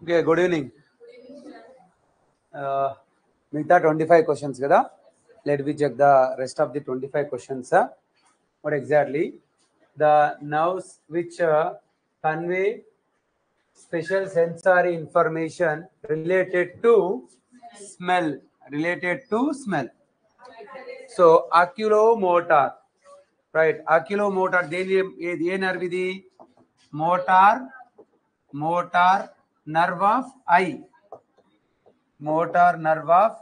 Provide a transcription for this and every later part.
Okay good evening మిగతా twenty five questions కదా let we check the rest of the twenty five questions what exactly the nerves which convey special sensory information related to smell related to smell so oculomotor right oculomotor దేని ఏది ఏ nerve ఇది motor motor nerve of eye motor nerve of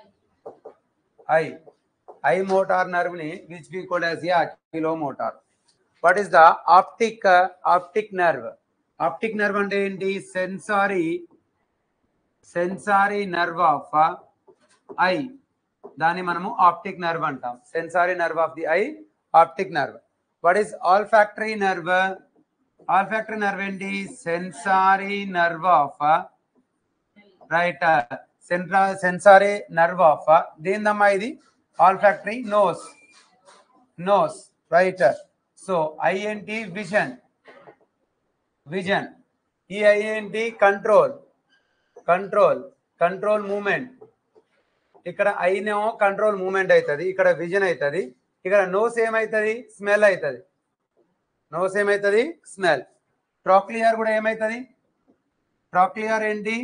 eye eye motor nerve ని which we called as a oculomotor what is the optic optic nerve optic nerve అంటే ఏంటి sensory sensory nerve of eye దాన్ని మనము optic nerve అంటాం sensory nerve of the eye optic nerve what is olfactory nerve olfactory nerve ఏంటి sensory nerve of right central sensory nerve of దేందమ్మా ఇది olfactory nose nose right so eye ఏంటి vision vision ఈ eye ఏంటి control control control movement ఇక్కడ ఐనేమో control moment అవుతుంది ఇక్కడ విజన్ అవుతుంది ఇక్కడ నోస్ ఏమవుతుంది స్మెల్ అవుతుంది నోస్ ఏమవుతుంది స్మెల్ ట్రాక్లియర్ కూడా ఏమవుతుంది ట్రాక్లియర్ ఏంటి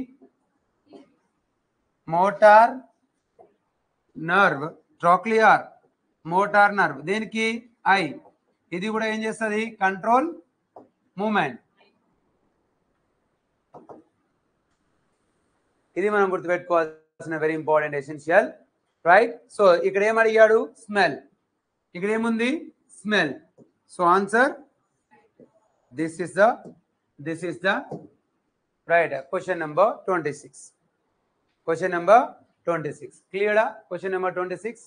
motor nerve trochlear motor nerve దేనికి ఐ ఇది కూడా ఏం చేస్తుంది కంట్రోల్ మూమెంట్ ఇది మనం గుర్తుపెట్టుకోవాల్సిన very important essential right so ఇక్కడ ఏం అడిగాడు స్మెల్ ఇక్కడ ఏముంది smell so answer this is the this is the right question number twenty six question number twenty six క్లియరా question number twenty six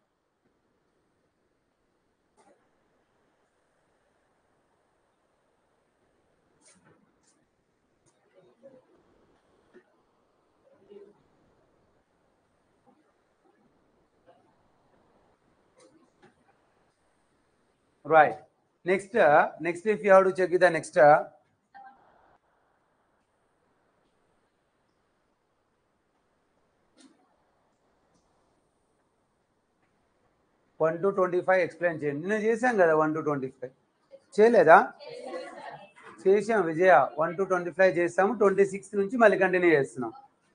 Right. Next, uh, next if you have to check the next. Uh, one two twenty five explain చేయండి నేను చేశాం కదా one two twenty five చేయలేదా చేసాం విజయ one two twenty five చేస్తాము twenty six నుంచి మళ్ళీ కంటిన్యూ చేస్తున్నాం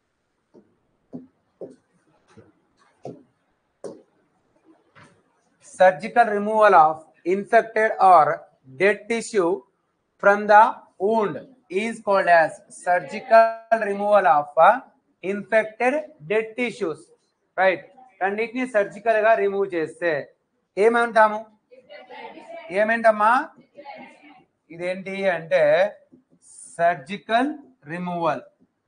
surgical removal of infected or dead tissue from the wound is called as surgical removal of uh, infected dead tissues right రెండింటిని surgical గా remove చేస్తే ఏమంటాము ఏమేంటమ్మా ఇదేంటి అంటే surgical removal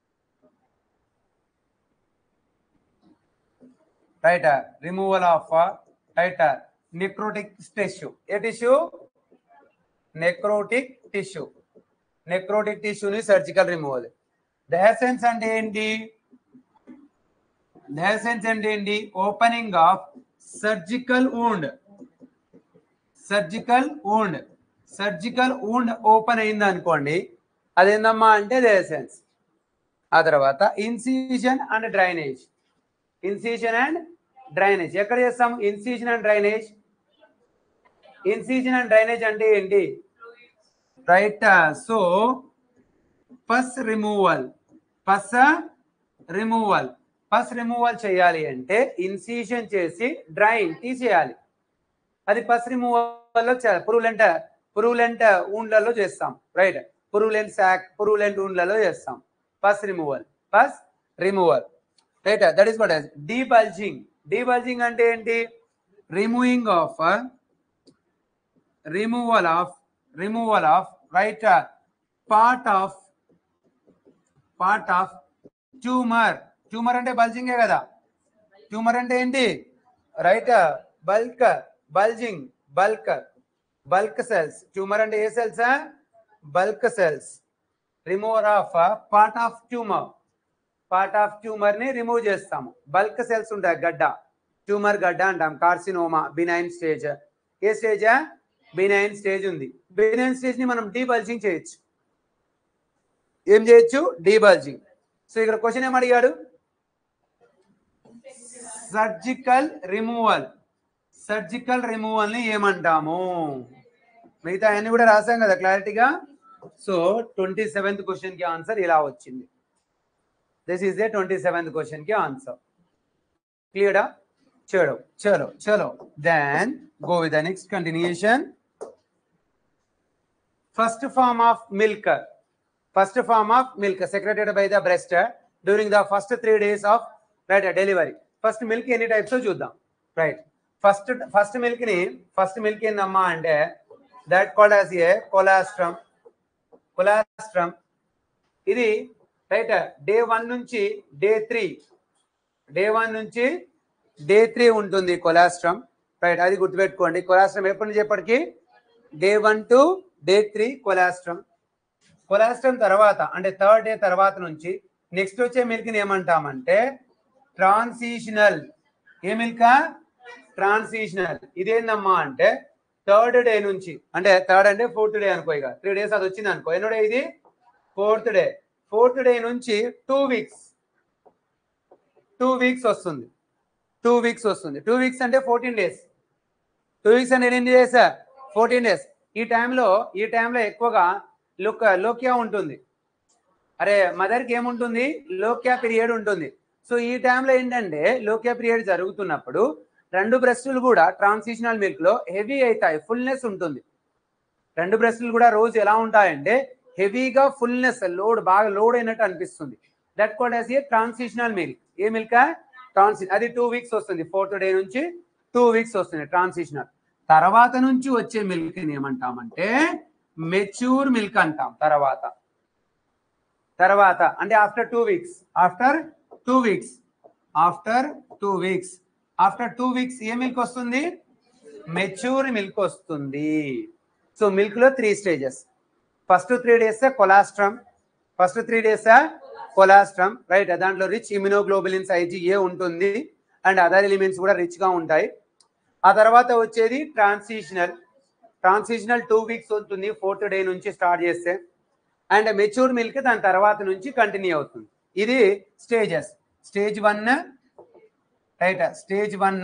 right removal of right necrotic tissue ఏ tissue necrotic tissue necrotic టిష్యూని surgical removal dehiscence అంటే ఏంటి డయాసెన్స్ అంటే ఏంటి opening of surgical wound surgical wound surgical wound open అయింది అనుకోండి అదేందమ్మా అంటే డయాసెన్స్ ఆ తర్వాత incision and drainage incision and drainage ఎక్కడ చేస్తాం incision and drainage incision and drainage అంటే ఏంటి right so pus removal pus removal pus removal చేయాలి అంటే ఇన్సిజన్ చేసి డ్రైన్ తీసేయాలి అది పస్ రిమూవల్ లో చేయాలి పురువులెంట పురువులెంట ఊండ్లలో చేస్తాం రైట్ పురువులెంట్ సాక్ పురువులెంట్ ఊండ్లలో చేస్తాం pus removal pus removal right that is what debulging debulging అంటే ఏంటి removing of removal of removal of right part of part of tumour tumour అంటే బల్జింగే కదా ట్యూమర్ అంటే ఏంటి right bulk bulging bulk bulk cells tumour అంటే ఏ cells bulk cells remover of part of tumour part of tumour ని remove చేస్తాము bulk cells ఉంటాయి గడ్డ ట్యూమర్ గడ్డ అంటాం కార్సినోమా బినైన్ స్టేజ్ ఏ స్టేజ్ బినైన్ స్టేజ్ ఉంది బినైన్ స్టేజ్ ని మనం డీబల్జింగ్ చేయొచ్చు ఏం చేయొచ్చు డీబల్జింగ్ సో ఇక్కడ క్వశ్చన్ ఏం అడిగాడు సర్జికల్ రిమూవల్ సర్జికల్ రిమూవల్ ని ఏమంటాము మిగతా అన్ని కూడా రాసాం కదా క్లారిటీగా సో ట్వంటీ సెవెంత్ క్వశ్చన్ కి ఆన్సర్ ఇలా వచ్చింది this is the twenty seventh question కి ఆన్సర్ క్లియరా చలో చలో చలో then go with the next continuation first form of milk first form of milk secreted by the breast during the first three days of right delivery first milk ఎన్ని types చూద్దాం right first first milk ని first milk ఏందమ్మా అంటే that called as a colostrum colostrum ఇది right day one నుంచి day three day one నుంచి day three ఉంటుంది colostrum right అది గుర్తుపెట్టుకోండి కొలాస్ట్రమ్ ఎప్పటి నుంచి ఎప్పటికి day one to day three colostrum colostrum తర్వాత అంటే థర్డ్ డే తర్వాత నుంచి నెక్స్ట్ వచ్చే మిల్క్ ని ఏమంటామంటే ట్రాన్సిషనల్ ఏ మిల్క్ ట్రాన్సిషనల్ ఇదేందమ్మా అంటే థర్డ్ డే నుంచి అంటే థర్డ్ అంటే ఫోర్త్ డే అనుకో ఇక త్రీ డేస్ అది వచ్చింది అనుకో ఎన్నో డే ఇది ఫోర్త్ డే ఫోర్త్ డే నుంచి టూ వీక్స్ టూ వీక్స్ వస్తుంది టూ వీక్స్ వస్తుంది టూ వీక్స్ అంటే ఫోర్టీన్ డేస్ టూ వీక్స్ అంటే ఎన్ని డేస్ ఫోర్టీన్ డేస్ ఈ టైంలో ఈ టైంలో ఎక్కువగా లోక లోక్యా ఉంటుంది అరే మదర్కి ఏముంటుంది లోక్యా పీరియడ్ ఉంటుంది సో ఈ టైంలో ఏంటంటే లోక్యా పీరియడ్ జరుగుతున్నప్పుడు రెండు బ్రెస్టులు కూడా ట్రాన్సిషనల్ మిల్క్ లో హెవీ అవుతాయి ఫుల్నెస్ ఉంటుంది రెండు బ్రెస్టులు కూడా రోజు ఎలా ఉంటాయంటే హెవీగా ఫుల్నెస్ లోడ్ బాగా లోడ్ అయినట్టు అనిపిస్తుంది that called as a transitional milk a milk ట్రాన్సి అది టూ వీక్స్ వస్తుంది ఫోర్త్ డే నుంచి టూ వీక్స్ వస్తుంది ట్రాన్సిషనల్ తర్వాత నుంచి వచ్చే మిల్క్ ఏమంటామంటే మెచ్యూర్ మిల్క్ అంటాం తర్వాత తర్వాత అంటే after two weeks after two weeks after two weeks after two weeks a milk వస్తుంది మెచ్యూర్ మిల్క్ వస్తుంది సో మిల్క్ లో three stages first three days colostrum first three days colostrum right దాంట్లో rich immunoglobulins IgA ఉంటుంది and other elements కూడా rich గా ఉంటాయి ఆ తర్వాత వచ్చేది ట్రాన్సిషనల్ ట్రాన్సిషనల్ టూ వీక్స్ ఉంటుంది ఫోర్త్ డే నుంచి స్టార్ట్ చేస్తే అండ్ మెచ్యూర్ మిల్క్ దాని తర్వాత నుంచి కంటిన్యూ అవుతుంది ఇది stages stage one right stage one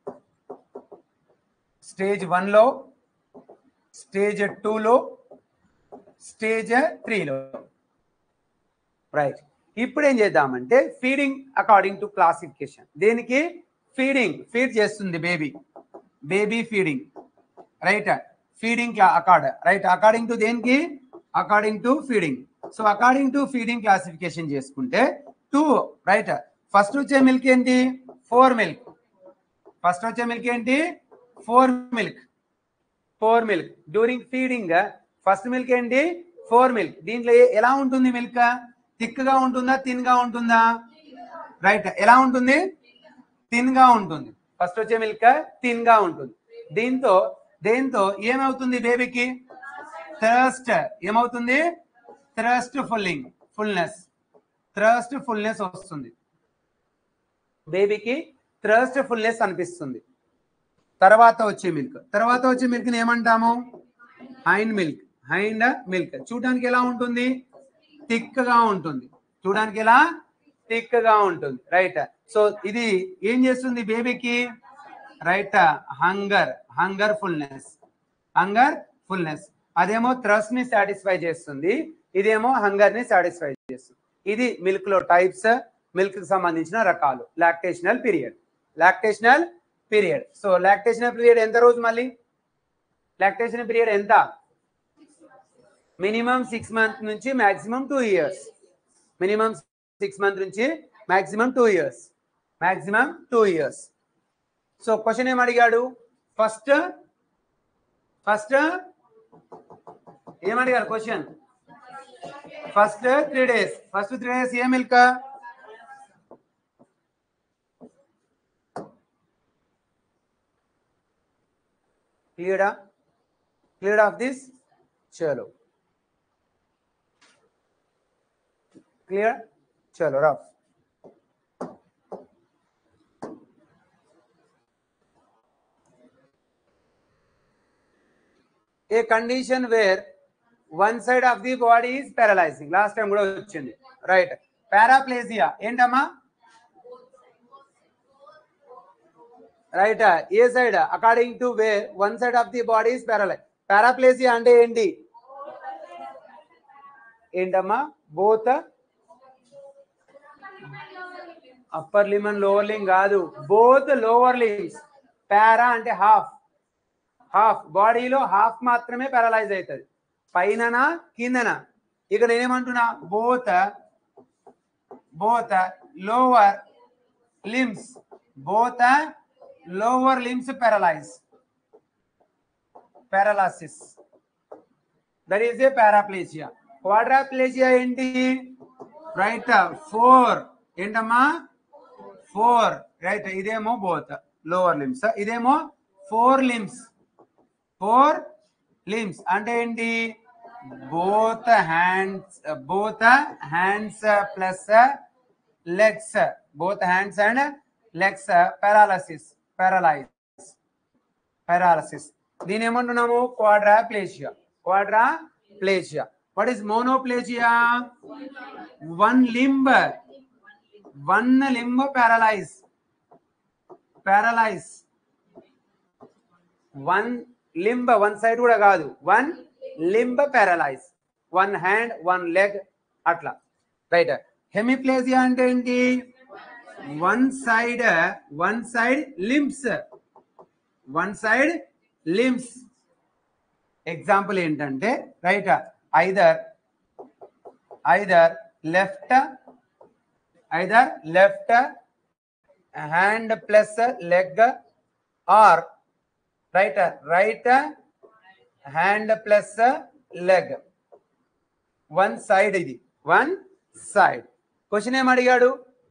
stage వన్లో స్టేజ్ టూలో స్టేజ్ త్రీలో రైట్ ఇప్పుడు ఏం చేద్దామంటే ఫీడింగ్ అకార్డింగ్ టు క్లాసిఫికేషన్ దేనికి ఫీడింగ్ ఫీడ్ చేస్తుంది baby baby feeding right feeding accord right according to దేనికి according to feeding so according to feeding classification చేసుకుంటే టూ రైట్ ఫస్ట్ వచ్చే మిల్క్ ఏంటి ఫోర్ మిల్క్ ఫస్ట్ వచ్చే మిల్క్ ఏంటి fore milk fore milk during feeding first milk ఏంటి fore milk దీంట్లో ఏ- ఎలా ఉంటుంది మిల్క్ థిక్ గా ఉంటుందా థిన్ గా ఉంటుందా రైట్ ఎలా ఉంటుంది థిన్ గా ఉంటుంది ఫస్ట్ వచ్చే మిల్క్ థిన్ గా ఉంటుంది దీంతో దేంతో ఏమవుతుంది బేబీకి థ్రస్ట్ ఏమవుతుంది thirst filling fullness thirst fullness వస్తుంది బేబీకి థ్రస్ట్ ఫుల్నెస్ అనిపిస్తుంది తర్వాత వచ్చే మిల్క్ తర్వాత వచ్చే మిల్క్ ని ఏమంటాము హైండ్ మిల్క్ హైండ్ మిల్క్ చూడడానికి ఎలా ఉంటుంది థిక్ గా ఉంటుంది చూడడానికి ఎలా థిక్ గా ఉంటుంది రైట్ సో ఇది ఏం చేస్తుంది బేబీకి right hunger hunger fullness hunger fullness అదేమో థ్రస్ట్ ని సాటిస్ఫై చేస్తుంది ఇదేమో హంగర్ ని సాటిస్ఫై చేస్తుంది ఇది మిల్క్ లో టైప్స్ మిల్క్ కి సంబంధించిన రకాలు lactational period lactational period so lactational period ఎంత రోజు మళ్ళీ లాక్టేషన్ పీరియడ్ ఎంత మినిమం సిక్స్ మంత్ నుంచి maximum two years minimum six month నుంచి maximum two years maximum two years so question ఏం అడిగాడు ఫస్ట్ ఫస్ట్ ఏమడిగారు question first three days first three days a milk క్లియరా క్లియర్ ఆఫ్ దిస్ చలో clear చలో rough a condition where one side of the body is paralysing last time కూడా వచ్చింది right paraplegia ఏంటమ్మా right a side according to way one side of the body is paralyse paraplegia అంటే ఏంటి ఏంటమ్మా both upper limb and lower limb కాదు both lower limbs para అంటే half half బాడీలో half మాత్రమే పారలైజ్ అవుతుంది పైననా కిందనా ఇక నేనేమంటున్నా both both lower limbs both lower limbs paralyse paralysis that is a paraplegia quadriplegia ఏంటి రైట్ ఫోర్ ఏంటమ్మా ఫోర్ రైట్ ఇదేమో బోత్ లోవర్ లిమ్స్ ఇదేమో ఫోర్ లిమ్స్ ఫోర్ లిమ్స్ అంటే ఏంటి both hands both hands plus legs both hands and legs paralysis paralyse paralysis దీని ఏమంటున్నాము quadriplegia quadriplegia what is monoplegia one limb one limb paralyse paralyse one limb one side కూడా కాదు one limb paralyse one hand one leg అట్లా right hemiplegia అంటే ఏంటి one side one side limbs one side limbs example ఏంటంటే right either either left either left hand plus leg are right right hand plus leg one side ఇది one side question ఏం అడిగాడు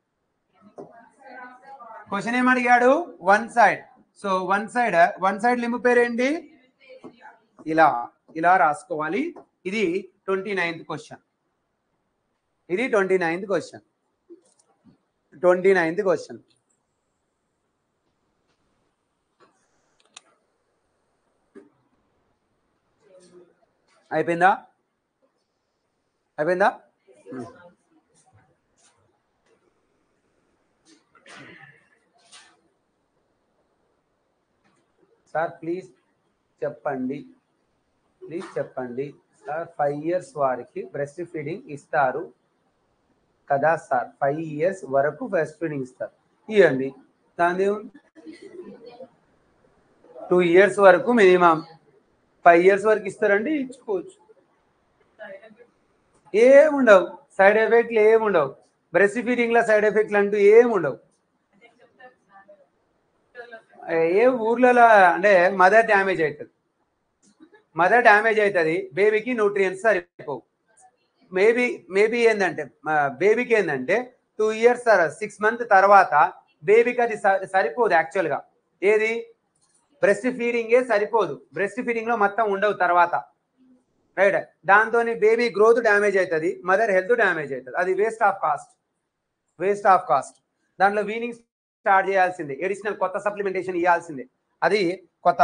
question ఏం అడిగాడు one side so one side one side limb పేరు ఏంటి ఇలా ఇలా రాసుకోవాలి ఇది ట్వంటీ నైన్త్ క్వశ్చన్ ఇది twenty ninth question twenty ninth question అయిపోయిందా అయిపోయిందా సార్ ప్లీజ్ చెప్పండి ప్లీజ్ చెప్పండి సార్ ఫైవ్ ఇయర్స్ వారికి బ్రెస్ట్ ఫీడింగ్ ఇస్తారు కదా సార్ ఫైవ్ ఇయర్స్ వరకు బ్రెస్ట్ ఫీడింగ్ ఇస్తారు ఇవ్వండి దాని టూ ఇయర్స్ వరకు మినిమం ఫైవ్ ఇయర్స్ వరకు ఇస్తారండి ఇచ్చుకోవచ్చు ఏముండవు సైడ్ ఎఫెక్ట్లు ఏముండవు బ్రెస్ట్ ఫీడింగ్ లో సైడ్ ఎఫెక్ట్లు అంటూ ఏముండవు ఏ ఊర్లలో అంటే మదర్ డ్యామేజ్ అవుతుంది మదర్ డ్యామేజ్ అవుతుంది బేబీకి న్యూట్రియన్స్ సరిపోవు మేబీ మేబీ ఏంటంటే బేబీకి ఏంటంటే టూ ఇయర్స్ సిక్స్ మంత్ తర్వాత బేబీకి అది స- సరిపోదు యాక్చువల్గా ఏది బ్రెస్ట్ ఫీడింగే సరిపోదు బ్రెస్ట్ ఫీడింగ్ లో మొత్తం ఉండవు తర్వాత రైట్ దాంతో బేబీ గ్రోత్ డ్యామేజ్ అవుతుంది మదర్ హెల్త్ డ్యామేజ్ అవుతుంది అది waste of cost waste of cost దాంట్లో వీనింగ్ స్టార్ట్ చేయాల్సిందే ఎడిషనల్ కొత్త సప్లిమెంటేషన్ ఇవ్వాల్సిందే అది కొత్త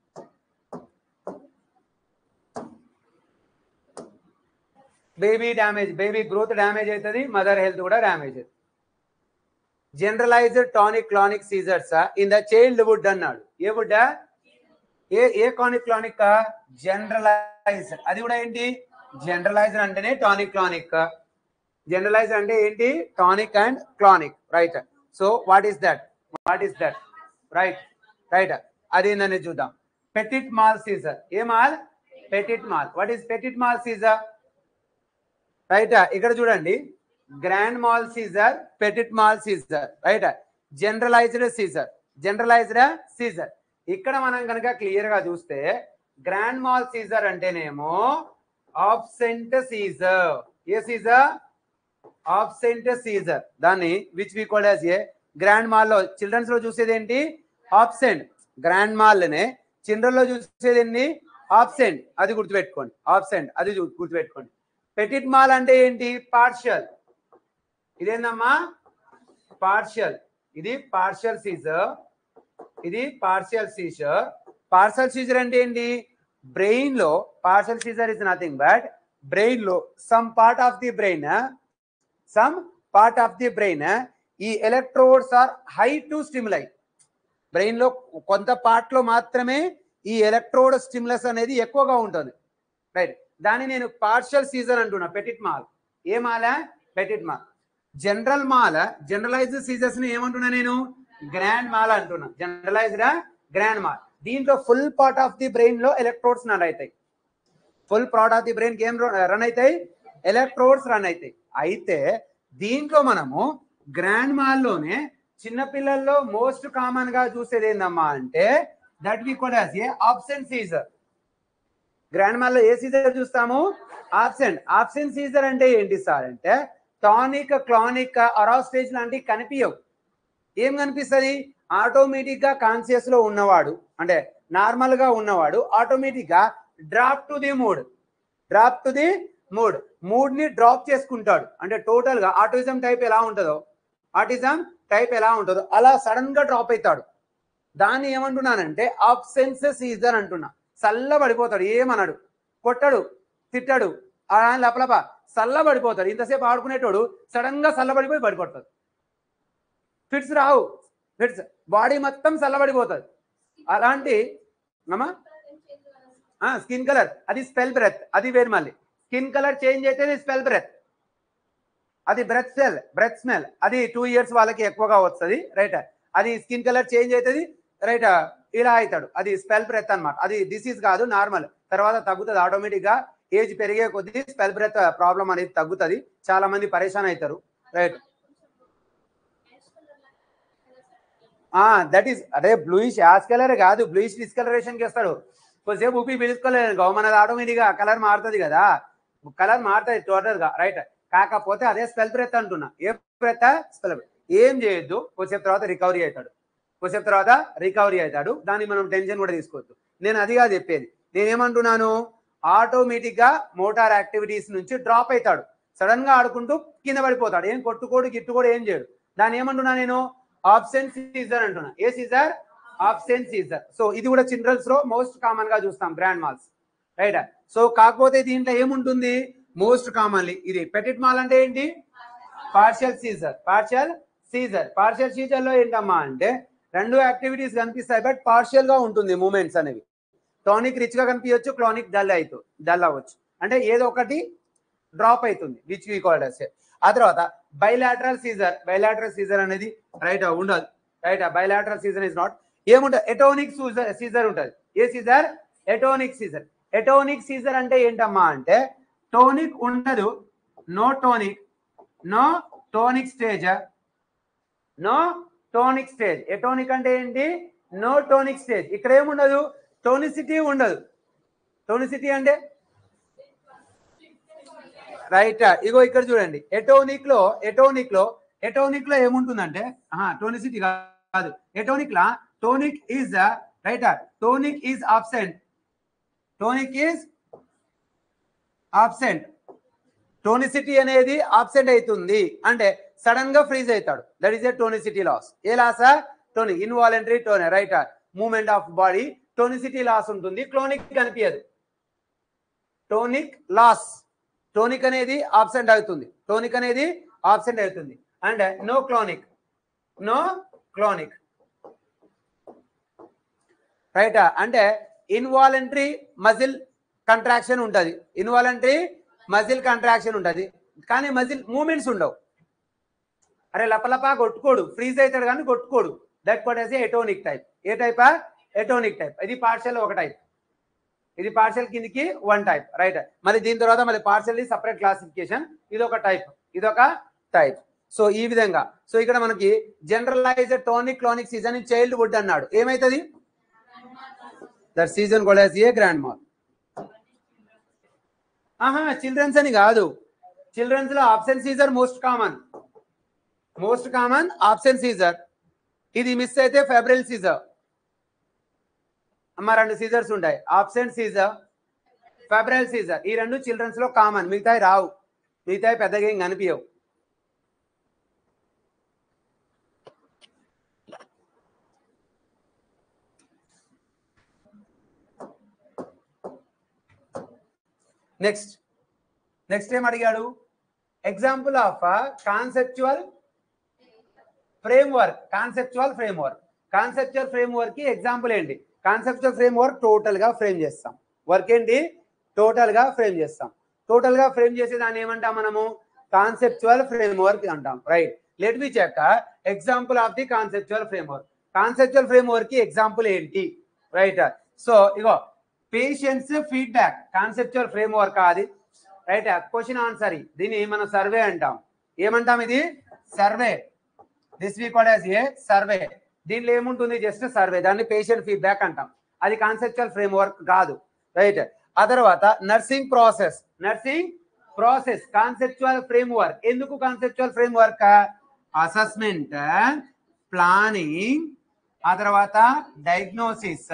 baby damage baby growth damage అవుతుంది మదర్ హెల్త్ కూడా డ్యామేజ్ అవుతుంది generalised tonic clonic seizures in the child would అన్నాడు a would a a clonic clonic generalised అది కూడా ఏంటి జనరలైజ్డ్ అంటేనే టానిక్ క్లానిక్ జనరలైజ్డ్ అంటే ఏంటి tonic and clonic right so what is that what is that right right అది ఏందని చూద్దాం petit mal seizure a mal petit mal what is petit mal seizure right ఇక్కడ చూడండి grand mal seizure petit mal seizure right generalised seizure generalised seizure ఇక్కడ మనం కనుక clear గా చూస్తే గ్రాండ్ మాల్ సీజర్ అంటేనేమో absent seizure a seizure absent seizure దాన్ని which we called as a grand mall లో చిల్డ్రన్స్ లో చూసేది ఏంటి ఆబ్సెంట్ గ్రాండ్ మాల్ నే చిల్డ్రన్ లో చూసేది ఏంటి ఆబ్సెంట్ అది గుర్తుపెట్టుకోండి ఆబ్సెంట్ అది చూ- గుర్తుపెట్టుకోండి పెటిట్ మాల్ అంటే ఏంటి పార్షియల్ ఇదేందమ్మా పార్షియల్ ఇది పార్షియల్ సీజర్ ఇది పార్షియల్ సీజర్ పార్షియల్ సీజర్ అంటే ఏంటి బ్రెయిన్ లో partial seizure is nothing but brain లో some part of the brain some part of the brain ఈ electrodes are high to stimuli brain లో కొంత పార్ట్ లో మాత్రమే ఈ ఎలక్ట్రోడ్ స్టిమ్యులస్ అనేది ఎక్కువగా ఉంటుంది రైట్ దాన్ని నేను పార్షల్ సీజన్ అంటున్నా పెటిట్ మాల్ ఏ మాల పెటిట్ మాల్ జనరల్ మాల జనరలైజ్డ్ సీజర్స్ ని ఏమంటున్నా నేను గ్రాండ్ మాల్ అంటున్నా జనరలైజ్డ్ గ్రాండ్ మాల్ దీంట్లో full part of the brain లో ఎలక్ట్రోడ్స్ రన్ అవుతాయి full part of the brain ఏం రన్ అవుతాయి ఎలక్ట్రోడ్స్ రన్ అవుతాయి అయితే దీంట్లో మనము గ్రాండ్ మాల్లోనే చిన్నపిల్లల్లో మోస్ట్ కామన్ గా చూసేది ఏందమ్మా అంటే that we called as a absent seizure grand మాల్లో ఏ సీజర్ చూస్తాము ఆబ్సెంట్ ఆబ్సెంట్ సీజర్ అంటే ఏంటి సార్ అంటే టానిక్ క్లానిక్ అరా స్టేజ్ లాంటివి కనిపించవు ఏం కనిపిస్తుంది ఆటోమేటిక్ గా కాన్షియస్ లో ఉన్నవాడు అంటే నార్మల్ గా ఉన్నవాడు ఆటోమేటిక్ గా drop to the mood drop to the mood mood ని డ్రాప్ చేసుకుంటాడు అంటే టోటల్ గా ఆటిజం టైప్ ఎలా ఉంటుందో ఆటిజం టైప్ ఎలా ఉంటుందో అలా సడన్ గా డ్రాప్ అవుతాడు దాన్ని ఏమంటున్నానంటే ఆబ్సెన్స్ సీజర్ అంటున్నా చల్ల పడిపోతాడు ఏమన్నాడు కొట్టడు తిట్టడు ఆ లపలప చల్ల పడిపోతాడు ఇంతసేపు ఆడుకునేటోడు సడన్ గా చల్లబడిపోయి పడిపోతాడు ఫిట్స్ రావు ఫిట్స్ బాడీ మొత్తం చల్లబడిపోతుంది అలాంటి అమ్మా స్కిన్ కలర్ అది స్పెల్ బ్రెత్ అది వేరు మళ్ళీ స్కిన్ కలర్ చేంజ్ అయితే స్పెల్ బ్రెత్ అది బ్రెత్ సెల్ బ్రెత్ స్మెల్ అది టూ ఇయర్స్ వాళ్ళకి ఎక్కువగా వస్తుంది రైట్ అది స్కిన్ కలర్ చేంజ్ అవుతుంది రైట్ ఇలా అవుతాడు అది స్పెల్ బ్రెత్ అన్నమాట అది డిసీజ్ కాదు నార్మల్ తర్వాత తగ్గుతుంది ఆటోమేటిక్ గా ఏజ్ పెరిగే కొద్దీ స్పెల్ బ్రెత్ ప్రాబ్లం అనేది తగ్గుతుంది చాలా మంది పరేషాన్ అవుతారు రైట్ దట్ ఈస్ అదే బ్లూయిష్ యాష్ కలర్ కాదు బ్లూయిష్ డిస్కలరేషన్ చేస్తాడు కొద్దిసేపు ఊపి పిలుచుకోలేదు మనది ఆటోమేటిక్ గా కలర్ మారుతుంది కదా కలర్ మారుతుంది టోటల్ గా రైట్ కాకపోతే అదే స్పెల్ బ్రెత్ అంటున్నా ఏ బ్రెత్ స్పెల్ ఏం చేయొద్దు కొద్దిసేపు తర్వాత రికవరీ అవుతాడు కొద్దిసేపు తర్వాత రికవరీ అవుతాడు దాన్ని మనం టెన్షన్ కూడా తీసుకోవద్దు నేను అదిగా చెప్పేది నేనేమంటున్నాను ఆటోమేటిక్ గా మోటార్ యాక్టివిటీస్ నుంచి డ్రాప్ అవుతాడు సడన్ గా ఆడుకుంటూ కింద పడిపోతాడు ఏం కొట్టుకోడు గిట్టుకోడు ఏం చేయడు దాన్ని ఏమంటున్నా నేను ఆప్షన్ సీజర్ అంటున్నా a seizure option seizure so ఇది కూడా చిల్డ్రన్స్ లో మోస్ట్ కామన్ గా చూస్తాం గ్రాండ్ మాల్స్ రైట్ సో కాకపోతే దీంట్లో ఏముంటుంది మోస్ట్ కామన్లీ ఇది పెటిట్ మాల్ అంటే ఏంటి partial seizure partial seizure partial seizure లో ఏంటమ్మా అంటే రెండు యాక్టివిటీస్ కనిపిస్తాయి బట్ పార్షియల్ గా ఉంటుంది మూమెంట్స్ అనేవి టానిక్ రిచ్ గా కనిపించవచ్చు క్లానిక్ డల్ అవుతూ డల్ అవ్వచ్చు అంటే ఏదో ఒకటి డ్రాప్ అవుతుంది విచ్ వీ కాల్డ్ అస్ ఆ తర్వాత బైలాటరల్ సీజర్ బైలాటరల్ సీజర్ అనేది రైట్ ఉండదు right bilateral seizure is not ఏముంటది ఎటోనిక్ సీజర్ ఉంటుంది a seizure atonic seizure atonic seizure అంటే ఏంటమ్మా అంటే టోనిక్ ఉండదు no tonic no tonic stage no tonic stage atonic అంటే ఏంటి నో టోనిక్ స్టేజ్ ఇక్కడ ఏముండదు టోనిసిటీ ఉండదు టోనిసిటీ అంటే రైట్ ఇగో ఇక్కడ చూడండి ఎటోనిక్ లో ఎటోనిక్ లో ఎటోనిక్ లో ఏముంటుందంటే టోనిసిటీ కాదు ఎటోనిక్ లా tonic is right tonic is absent tonic is absent tonicity అనేది ఆబ్సెంట్ అవుతుంది అంటే సడన్ గా ఫ్రీజ్ అవుతాడు that is a tonicity loss a లాసా టోనిక్ ఇన్వాలంటరీ టోని right movement of body tonicity loss ఉంటుంది క్లోనిక్ కనిపించదు టోనిక్ లాస్ టోనిక్ అనేది ఆబ్సెంట్ అవుతుంది టోనిక్ అనేది ఆబ్సెంట్ అవుతుంది and no clonic no clonic right అంటే ఇన్వాలంటరీ మజిల్ కంట్రాక్షన్ ఉంటుంది ఇన్వాలంటరీ మజిల్ కంట్రాక్షన్ ఉంటుంది కానీ మజిల్ మూమెంట్స్ ఉండవు అరే లపలపా కొట్టుకోడు ఫ్రీజ్ అవుతాడు కానీ కొట్టుకోడు that called as atonic type a టైపా ఎటోనిక్ టైప్ ఇది పార్షల్ ఒక టైప్ ఇది పార్షల్ కిందికి వన్ టైప్ రైట్ మరి దీని తర్వాత మళ్ళీ పార్షల్ సపరేట్ క్లాసిఫికేషన్ ఇది ఒక టైప్ ఇది ఒక టైప్ సో ఈ విధంగా సో ఇక్కడ మనకి generalised tonic clonic seizure in child would అన్నాడు ఏమైతుంది దట్ సీజన్ కూడా ఏ గ్రాండ్ మాల్ ఆహా చిల్డ్రన్స్ అని కాదు చిల్డ్రన్స్ లో option seizure most common most common option seizure ఇది మిస్ అయితే ఫెబ్రిల్ సీజర్ అమ్మ రెండు సీజర్స్ ఉంటాయి ఆప్సెంట్ సీజర్ ఫెబ్రల్ సీజర్ ఈ రెండు చిల్డ్రన్స్ లో కామన్ మిగతాయి రావు మిగతాయి పెద్దగా ఏం కనిపించవు నెక్స్ట్ నెక్స్ట్ ఏం అడిగాడు example of conceptual framework conceptual framework conceptual framework కి ఎగ్జాంపుల్ ఏంటి కాన్సెప్చువల్ ఫ్రేమ్వర్క్ టోటల్ గా ఫ్రేమ్ చేస్తాం వర్క్ ఏంటి టోటల్ గా ఫ్రేమ్ చేస్తాం టోటల్ గా ఫ్రేమ్ చేసే దాన్ని ఏమంటాం మనము కాన్సెప్చువల్ ఫ్రేమ్వర్క్ అంటాం right let me check example of the conceptual framework conceptual framework కి ఎగ్జాంపుల్ ఏంటి right so ego patients feedback conceptual framework అది రైట్ క్వశ్చన్ ఆన్సర్ దీన్ని మనం సర్వే అంటాం ఏమంటాం ఇది survey this week as a survey దీనిలో ఏముంటుంది జస్ట్ సర్వే దాన్ని పేషెంట్ ఫీడ్బ్యాక్ అంటాం అది కాన్సెప్చువల్ ఫ్రేమ్వర్క్ కాదు రైట్ ఆ తర్వాత nursing process nursing process conceptual framework ఎందుకు కాన్సెప్చువల్ ఫ్రేమ్వర్క్ అసెస్మెంట్ ప్లానింగ్ ఆ తర్వాత diagnosis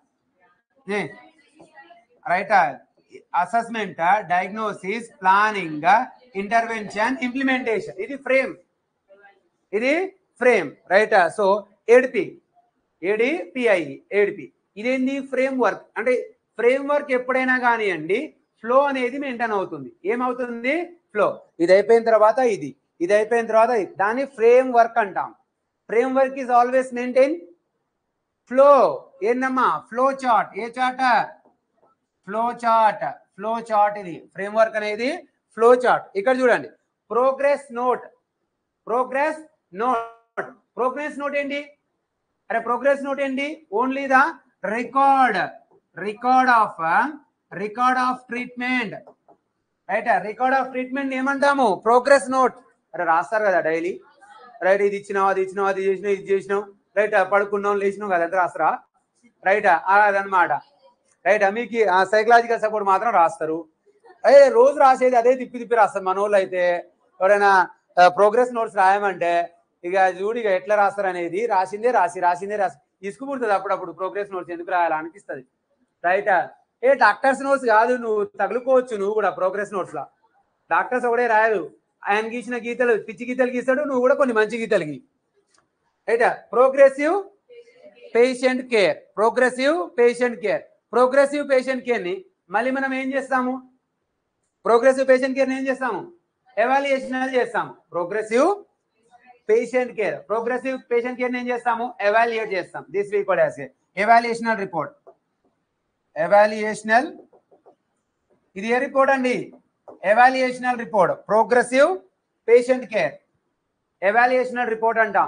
right assessment diagnosis planning intervention implementation ఇది ఫ్రేమ్ ఇది frame right so ADP AD PI ADP ఇదేంది ఫ్రేమ్ వర్క్ అంటే ఫ్రేమ్ వర్క్ ఎప్పుడైనా కానివ్వండి ఫ్లో అనేది మెయింటైన్ అవుతుంది ఏమవుతుంది ఫ్లో ఇది అయిపోయిన తర్వాత ఇది ఇది అయిపోయిన తర్వాత ఇది దాన్ని ఫ్రేమ్ వర్క్ అంటాం framework is always maintain flow ఏందమ్మా ఫ్లో చార్ట్ ఏ chart flow chart flow chart ఇది ఫ్రేమ్ వర్క్ అనేది ఫ్లో చార్ట్ ఇక్కడ చూడండి progress note progress note progress note ఏంటి అరే ప్రోగ్రెస్ నోట్ ఏంటి only the record record of record of treatment right record of treatment ఏమంటాము progress note అరే రాస్తారు కదా డైలీ రైట్ ఇది ఇచ్చినావు అది ఇచ్చినావు అది చేసినావు ఇది చేసినావు రైట్ పడుకున్నాం లేచినావు కదా ఎంత రాస్తారా రైట్ అదనమాట రైట్ మీకు సైకలాజికల్ సపోర్ట్ మాత్రం రాస్తారు అదే రోజు రాసేది అదే తిప్పి తిప్పి రాస్తారు మన వాళ్ళు అయితే ఎవరైనా ప్రోగ్రెస్ నోట్స్ రాయమంటే ఇక చూడు ఇక ఎట్లా రాస్తారు అనేది రాసిందే రాసి రాసిందే రాసి ఇసుకుపుడుతుంది అప్పుడప్పుడు ప్రోగ్రెస్ నోట్స్ ఎందుకు రాయాలి అనిపిస్తుంది రైట్ ఏ డాక్టర్స్ నోట్స్ కాదు నువ్వు తగులుకోవచ్చు నువ్వు కూడా ప్రోగ్రెస్ నోట్స్ లా డాక్టర్స్ ఒకడే రాయరు ఆయన గీసిన గీతలు పిచ్చి గీతలు గీస్తాడు నువ్వు కూడా కొన్ని మంచి గీతలు గీ right progressive patient care progressive patient care progressive patient care ని మళ్ళీ మనం ఏం చేస్తాము ప్రోగ్రెసివ్ పేషెంట్ కేర్ ఏం చేస్తాము ఎవాల్యుయేషన్ చేస్తాము progressive patient care progressive patient care ఏం చేస్తాము ఎవాల్యుయేట్ చేస్తాం దిస్ వీక్ కూడా ఎవాల్యుయేషనల్ రిపోర్ట్ ఎవాల్యుయేషనల్ ఇది ఏ రిపోర్ట్ అండి evaluational report progressive patient care evaluational report అంటాం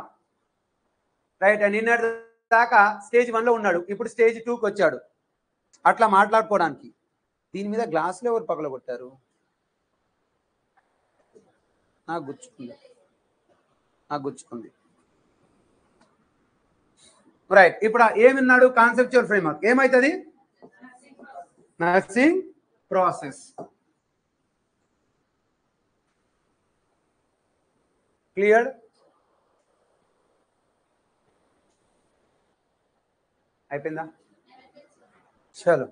రైట్ నిన్నటి దాకా స్టేజ్ వన్ లో ఉన్నాడు ఇప్పుడు స్టేజ్ టూకి వచ్చాడు అట్లా మాట్లాడుకోవడానికి దీని మీద గ్లాసులు ఎవరు పగల కొట్టారు నాకు గుచ్చుకుంది నాకు గుచ్చుకుంది రైట్ ఇప్పుడు ఏమిన్నాడు కాన్సెప్చువల్ ఫ్రేమ్వర్క్ ఏమైతుంది నర్సింగ్ ప్రాసెస్ క్లియర్ అయిపోయిందా చలో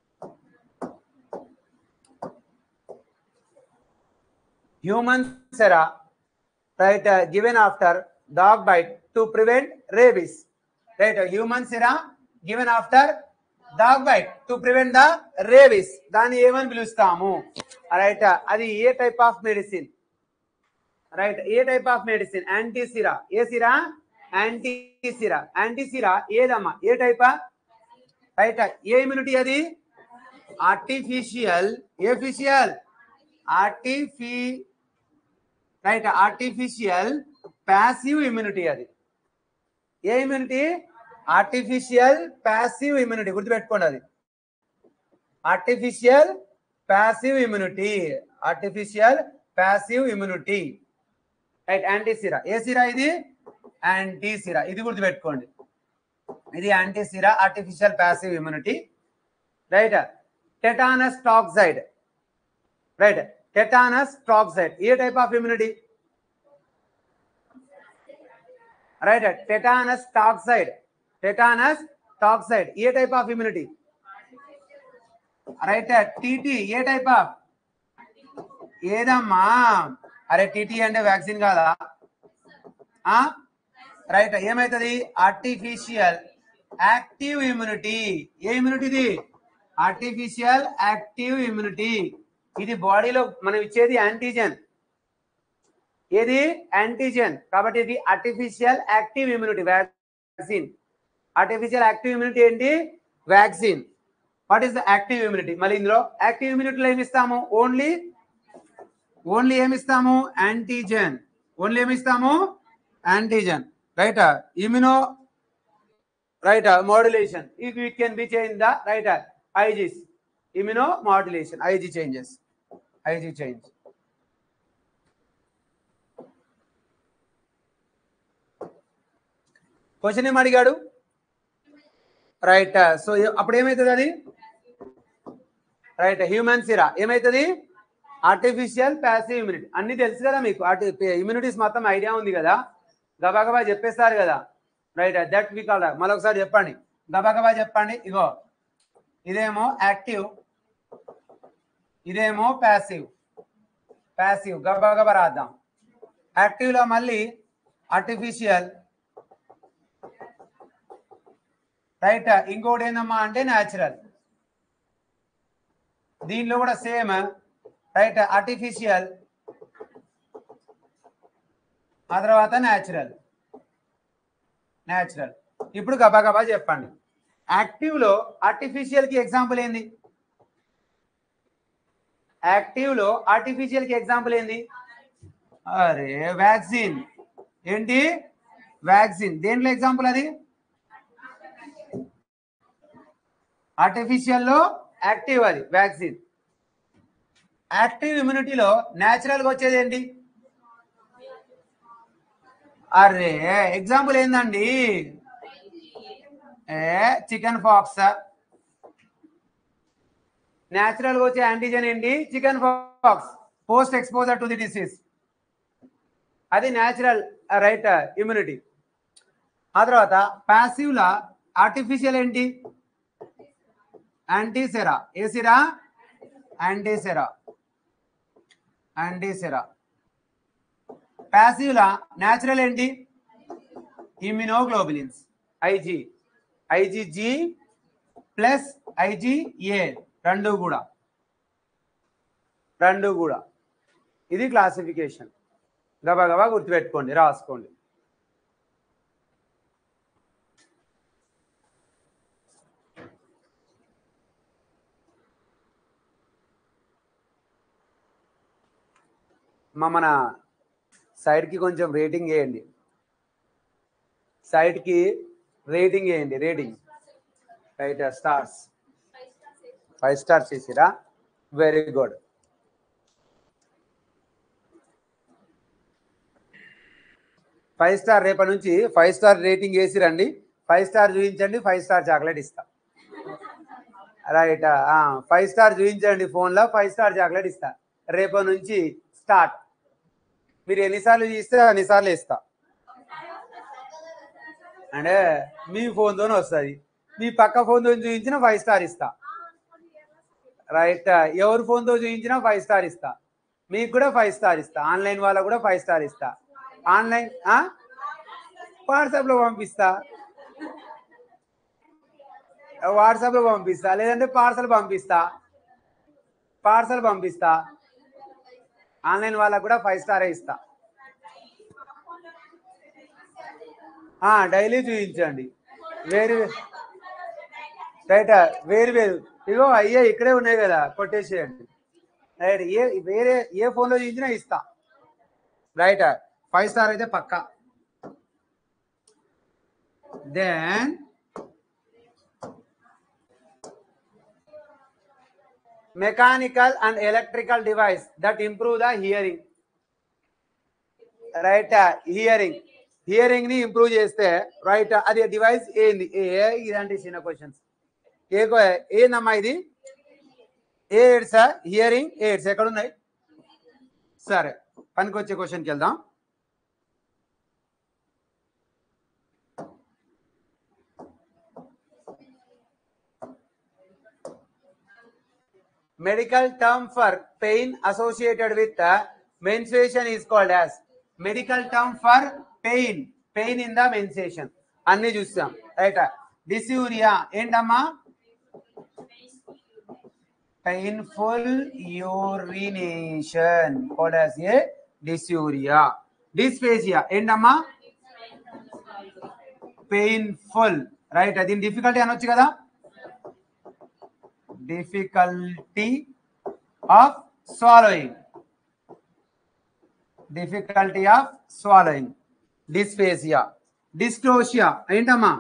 human sera right given after dog bite to prevent rabies right human sera given after dog bite to prevent the rabies దాన్ని ఏమని పిలుస్తాము రైట్ అది ఏ టైప్ ఆఫ్ మెడిసిన్ రైట్ ఏ type of medicine antisera ఏ sera antisera antisera ఏదమ్మా ఏ టైపా రైట్ ఏ ఇమ్యూనిటీ అది ఆర్టిఫిషియల్ ఏ ఫిషియల్ ఆర్టిఫి రైట్ ఆర్టిఫిషియల్ ప్యాసివ్ ఇమ్యూనిటీ అది ఏ ఇమ్యూనిటీ ఆర్టిఫిషియల్ ప్యాసివ్ ఇమ్యూనిటీ గుర్తుపెట్టుకోండి అది artificial passive immunity artificial passive immunity right antisera ఏ సిరా ఇది యాంటీసిరా ఇది గుర్తుపెట్టుకోండి ఇది antisera artificial passive immunity right tetanus toxoid right tetanus toxoid ఏ type of immunity right tetanus toxoid tetanus toxoid ఏ type of immunity right TT ఏ type of ఏదమ్మా అరే టీటీ అంటే వ్యాక్సిన్ కాదా ఆ రైట్ ఏమైతుంది ఆర్టిఫిషియల్ యాక్టివ్ ఇమ్యూనిటీ ఏ ఇమ్యూనిటీ ఇది ఆర్టిఫిషియల్ యాక్టివ్ ఇమ్యూనిటీ ఇది బాడీలో మనం ఇచ్చేది యాంటీజెన్ ఏది యాంటీజెన్ కాబట్టి ఇది artificial active immunity vaccine artificial active immunity ఏంటి vaccine what is the active immunity మళ్ళీ ఇందులో యాక్టివ్ ఇమ్యూనిటీలో ఏమి ఇస్తాము ఓన్లీ ఓన్లీ ఏమి ఇస్తాము యాంటీజెన్ ఓన్లీ ఏమి ఇస్తాము antigen right immuno right modulation if it can be change the right Igs immuno modulation Ig changes Ig change question ఏం అడిగాడు రైట్ సో అప్పుడు ఏమవుతుంది అది రైట్ హ్యూమన్ సిరా ఏమవుతుంది ఆర్టిఫిషియల్ ప్యాసివ్ ఇమ్యూనిటీ అన్ని తెలుసు కదా మీకు ఇమ్యూనిటీస్ మొత్తం ఐడియా ఉంది కదా గబాగబా చెప్పేస్తారు కదా రైట్ దట్ వి కాల్ మరొకసారి చెప్పండి గబాగబా చెప్పండి ఇగో ఇదేమో యాక్టివ్ ఇదేమో ప్యాసివ్ ప్యాసివ్ గబాగబా రాద్దాం యాక్టివ్ లో మళ్ళీ ఆర్టిఫిషియల్ రైట్ ఇంకోటి ఏందమ్మా అంటే న్యాచురల్ దీనిలో కూడా సేమ్ రైట్ ఆర్టిఫిషియల్ ఆ తర్వాత న్యాచురల్ న్యాచురల్ ఇప్పుడు గబా గబా చెప్పండి యాక్టివ్ లో ఆర్టిఫిషియల్ కి ఎగ్జాంపుల్ ఏంది యాక్టివ్ లో ఆర్టిఫిషియల్ కి ఎగ్జాంపుల్ ఏంది అరే వ్యాక్సిన్ ఏంటి వ్యాక్సిన్ దేంట్లో ఎగ్జాంపుల్ అది ఆర్టిఫిషియల్ లో యాక్టివ్ అది వ్యాక్సిన్ యాక్టివ్ ఇమ్యూనిటీలో న్యాచురల్ గా వచ్చేది ఏంటి అరే ఎగ్జాంపుల్ ఏందండి ఏ చికెన్ ఫాక్స్ న్యాచురల్ గా వచ్చే యాంటీజెన్ ఏంటి chicken pox post exposure to the disease అది న్యాచురల్ రైట్ ఇమ్యూనిటీ ఆ తర్వాత ప్యాసివ్ లా ఆర్టిఫిషియల్ ఏంటి యాంటీసెరా ఏ సిరా యాంటీసెరా యాంటీసెరా ప్యాసివ్ లా న్యాచురల్ ఏంటి immunoglobulins Ig IgG plus IgA రెండు కూడా రెండు కూడా ఇది క్లాసిఫికేషన్ గబా గబా గుర్తుపెట్టుకోండి రాసుకోండి మా మన సైడ్కి కొంచెం రేటింగ్ వేయండి సైడ్కి రేటింగ్ వేయండి rating right stars five stars చేసిరా వెరీ గుడ్ ఫైవ్ స్టార్ రేపటి నుంచి ఫైవ్ స్టార్ రేటింగ్ వేసి రండి ఫైవ్ స్టార్ చూపించండి ఫైవ్ స్టార్ చాక్లెట్ ఇస్తా రైట్ ఫైవ్ స్టార్ చూపించండి ఫోన్లో ఫైవ్ స్టార్ చాక్లెట్ ఇస్తా రేపటి నుంచి స్టార్ట్ మీరు ఎన్నిసార్లు చూస్తే అన్నిసార్లు ఇస్తా అంటే మీ ఫోన్తోనే వస్తుంది మీ పక్క ఫోన్తో చూపించిన ఫైవ్ స్టార్ ఇస్తా రైట్ ఎవరి ఫోన్తో చూపించినా ఫైవ్ స్టార్ ఇస్తా మీకు కూడా ఫైవ్ స్టార్ ఇస్తా ఆన్లైన్ వాళ్ళకు కూడా ఫైవ్ స్టార్ ఇస్తా ఆన్లైన్ వాట్సాప్లో పంపిస్తా వాట్సాప్లో పంపిస్తా లేదంటే పార్సల్ పంపిస్తా పార్సల్ పంపిస్తా ఆన్లైన్ వాళ్ళకు కూడా ఫైవ్ స్టారే ఇస్తా డైలీ చూపించండి వేరు రైట్ వేరు వేరు ఇగో అయ్యే ఇక్కడే ఉన్నాయి కదా కొట్టేసేయండి రైట్ ఏ వేరే ఏ ఫోన్లో చూపించినా ఇస్తా రైట్ ఫైవ్ స్టార్ అయితే పక్కా then mechanical and electrical device that improve the hearing right hearing hearing ని ఇంప్రూవ్ చేస్తే రైట్ అది డివైస్ ఏంది ఏ ఇదంటే చిన్న క్వశ్చన్స్ ఏ ఏందమ్మా ఇది ఏ ఎయిడ్స్ హియరింగ్ ఎయిడ్స్ ఎక్కడ ఉన్నాయి సరే పనికి వచ్చే క్వశ్చన్కి వెళ్దాం medical term for pain associated with the menstruation is called as medical term for pain pain in the menstruation అన్ని చూస్తాం రైట్ డిస్యూరియా ఏంటమ్మా painful urination called as a dysuria dysphagia ఏంటమ్మా పెయిన్ఫుల్ రైట్ అది డిఫికల్టీ అనొచ్చు కదా difficulty of swallowing difficulty of swallowing dysphasia dystocia ఏంటమ్మా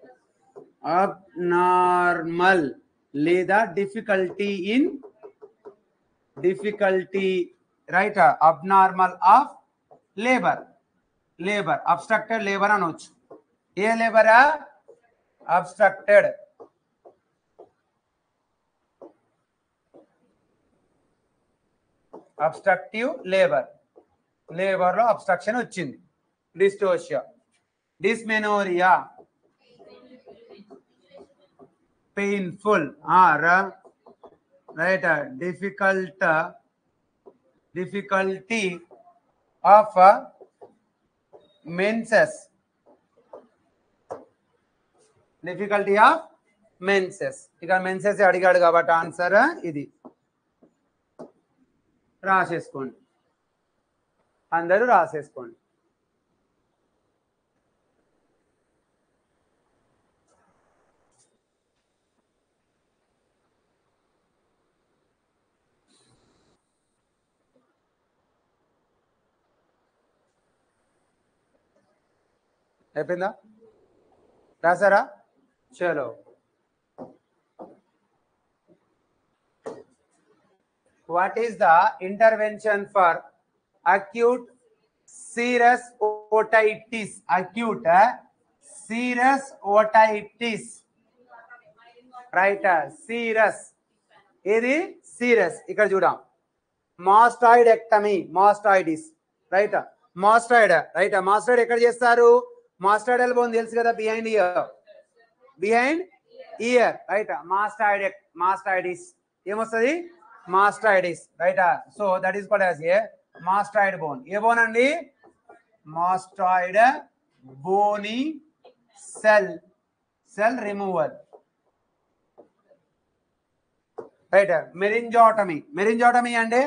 abnormal లేదా difficulty in difficulty right abnormal of labour labour obstructed labour అనవచ్చు ఏ లేబరా అబ్స్ట్రక్టెడ్ అబ్స్ట్రక్టివ్ లేబర్ లేబర్ లో అబ్స్ట్రక్షన్ వచ్చింది dystocia dysmenorrhoea painful or right difficult difficulty of menses difficulty of menses ఇక menses అడిగాడు కాబట్టి ఆన్సర్ ఇది రాసేసుకోండి అందరూ రాసేసుకోండి అయిపోయిందా రాసారా చలో what is the intervention for acute serous otitis acute uh, serous otitis right uh, serous ఇది సీరస్ ఇక్కడ చూడాం mastoidectomy mastoiditis right mastoid right mastoid ఎక్కడ చేస్తారు మాస్టాయిడ్ ఎల్బోన్ తెలుసు కదా behind ear behind ear right mastoid mastoiditis ఏమొస్తుంది mastoiditis right so that is called as a mastoid bone ఏ బోన్ అండి మాస్టాయిడ్ బోని cell cell removal right myringotomy myringotomy అంటే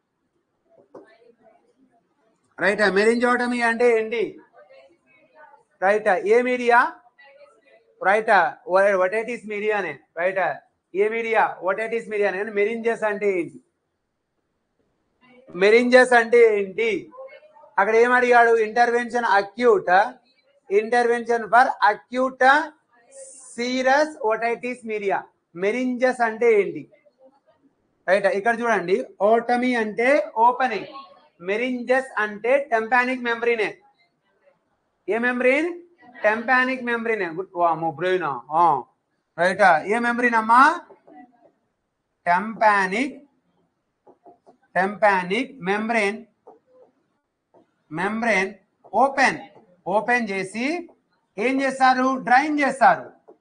రైట్ మెరింజోటమీ అంటే ఏంటి రైట్ ఏ మీడియా రైట్ వటైటిస్ మీడియానే right ఏ మీడియా వటైటిస్ మీడియానే మెరింజెస్ అంటే ఏంటి మెరింజెస్ అంటే ఏంటి అక్కడ ఏం అడిగాడు intervention acute intervention for acute serous otitis media meninges అంటే ఏంటి రైట్ ఇక్కడ చూడండి ఓటమీ అంటే ఓపెనింగ్ మెరింజెస్ అంటే టెంపానిక్ మెంబ్రీనే ఏ మెంబ్రీన్ టెంపానిక్ మెంబ్రీనే వామో బ్రెయినా రైట్ ఏ మెంబ్రీన్ అమ్మా tympanic tympanic membrane membrane open open చేసి ఏం చేస్తారు డ్రైన్ చేస్తారు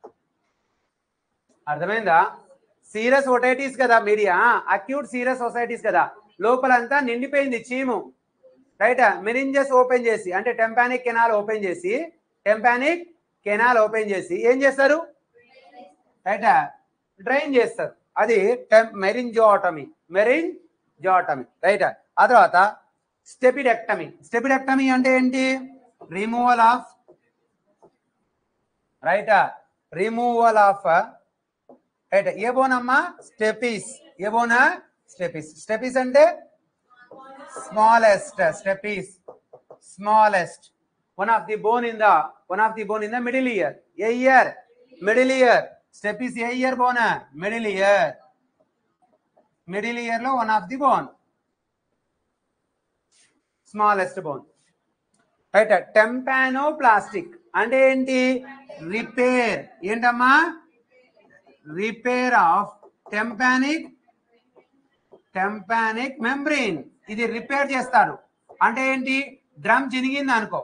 అర్థమైందా సీరియస్ ఒటైటిస్ కదా మీడియా అక్యూట్ సీరియస్ సొసైటీస్ కదా లోపలంతా నిండిపోయింది చీము రైట్ మెరింజెస్ ఓపెన్ చేసి అంటే టెంపానిక్ కెనాల్ ఓపెన్ చేసి టెంపానిక్ కెనాల్ ఓపెన్ చేసి ఏం చేస్తారు రైట్ డ్రైన్ చేస్తారు అది మెరింజోటమీ మెరింజోటమీ రైట్ ఆ తర్వాత స్టెపిడెక్టమీ స్టెపిడెక్టమీ అంటే ఏంటి removal of right removal of right ఏ బోన్ అమ్మా స్టెపీస్ ఏ బోనా స్టెపీస్ స్టెపీస్ అంటే smallest stapes smallest one of the bone in the one of the bone in the middle ear a ear middle ear step is a ear bone middle ear middle ear లో one of the bone smallest bone right tympano plastic అంటే ఏంటి repair ఏంటమ్మా repair of tympanic tympanic membrane ఇది repair చేస్తారు అంటే ఏంటి drum చినిగింది అనుకో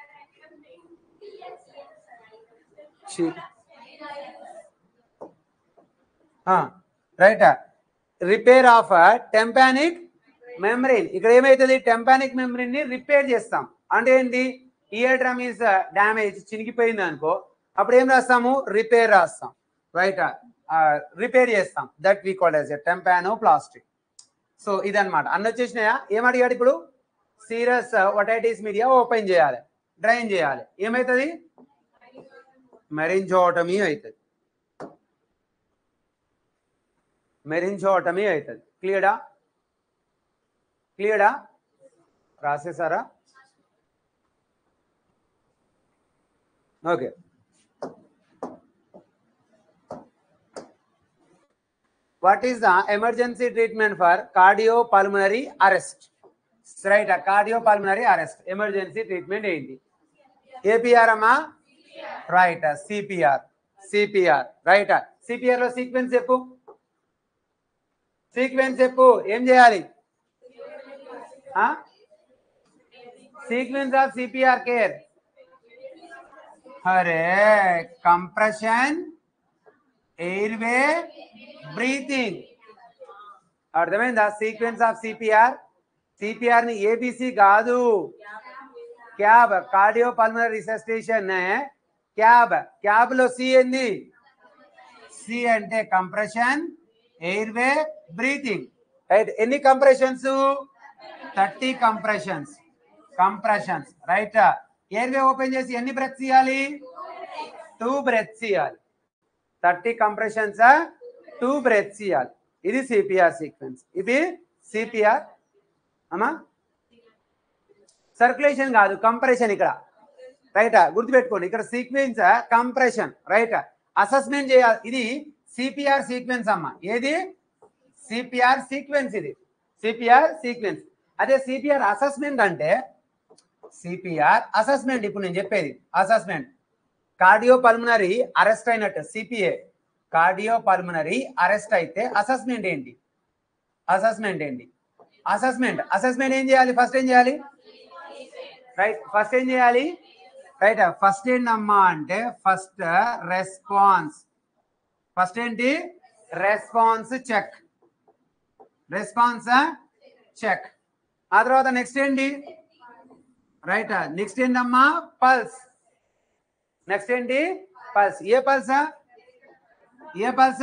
right repair of tympanic membrane ఇక్కడ ఏమైతుంది టెంపానిక్ మెమరీన్ ని రిపేర్ చేస్తాం అంటే ఏంటి ఇయర్ డ్రమ్ ఈస్ డ్యామేజ్ చినిగిపోయింది అనుకో అప్పుడు ఏం రాస్తాము రిపేర్ రాస్తాం రైట్ రిపేర్ చేస్తాం that we call as tympano plastic so ఇదన్నమాట అన్న వచ్చేసినాయా ఏం అడిగాడు ఇప్పుడు సీరస్ ఒటైటిస్ మీడియా ఓపెన్ చేయాలి డ్రైన్ చేయాలి ఏమవుతుంది మెరింజోటమీ అవుతుంది మెరింజోటమీ అవుతుంది క్లియరా క్లియరా రాసేసారా okay what is the emergency treatment for cardiopulmonary arrest right a cardiopulmonary arrest emergency treatment ఏంటి ఏపీఆర్ అమ్మా right CPR CPR right CPR లో సీక్వెన్స్ చెప్పు సీక్వెన్స్ చెప్పు ఏం చేయాలి సీక్వెన్స్ ఆఫ్ సిపిఆర్ కేర్ అరే కంప్రెషన్ ఎయిర్వే బ్రీతింగ్ అర్థమైందా సీక్వెన్స్ ఆఫ్ సిపిఆర్ సిపిఆర్ ని ఏబిసి కాదు CAB cardio pulmonary resuscitation CAB CAB లో సి ఏంది సి అంటే కంప్రెషన్ ఎయిర్వే బ్రీతింగ్ రైట్ ఎన్ని compressions thirty compressions compressions right airway open చేసి ఎన్ని బ్రెత్స్ ఇవ్వాలి టూ బ్రెత్స్ ఇవ్వాలి థర్టీ కంప్రెషన్స్ టూ బ్రెత్స్ ఇవ్వాలి ఇది సిపిఆర్ సీక్వెన్స్ ఇది సిపిఆర్ అమ్మా సర్క్యులేషన్ కాదు కంప్రెషన్ ఇక్కడ రైట్ గుర్తుపెట్టుకోండి ఇక్కడ సీక్వెన్స్ కంప్రెషన్ రైట్ అసెస్మెంట్ చేయాలి ఇది సిపిఆర్ సీక్వెన్స్ అమ్మ ఏది సిపిఆర్ సీక్వెన్స్ ఇది సిపిఆర్ సీక్వెన్స్ అదే సిపిఆర్ అసెస్మెంట్ అంటే సిపిఆర్ అసెస్మెంట్ ఇప్పుడు నేను చెప్పేది అసెస్మెంట్ కార్డియో పల్మనరీ అరెస్ట్ అయినట్టు సిపిఏ కార్డియో పల్మనరీ అరెస్ట్ అయితే అసెస్మెంట్ ఏంటి అసెస్మెంట్ ఏంటి అసెస్మెంట్ అసెస్మెంట్ ఏం చేయాలి ఫస్ట్ ఏం చేయాలి రైట్ ఫస్ట్ ఏం చేయాలి రైట్ ఫస్ట్ ఏంటమ్మా అంటే ఫస్ట్ రెస్పాన్స్ ఫస్ట్ ఏంటి రెస్పాన్స్ చెక్ రెస్పాన్స్ చెక్ ఆ తర్వాత నెక్స్ట్ ఏంటి రైట్ నెక్స్ట్ ఏంటమ్మా పల్స్ నెక్స్ట్ ఏంటి పల్స్ ఏ పల్స్ ఏ పల్స్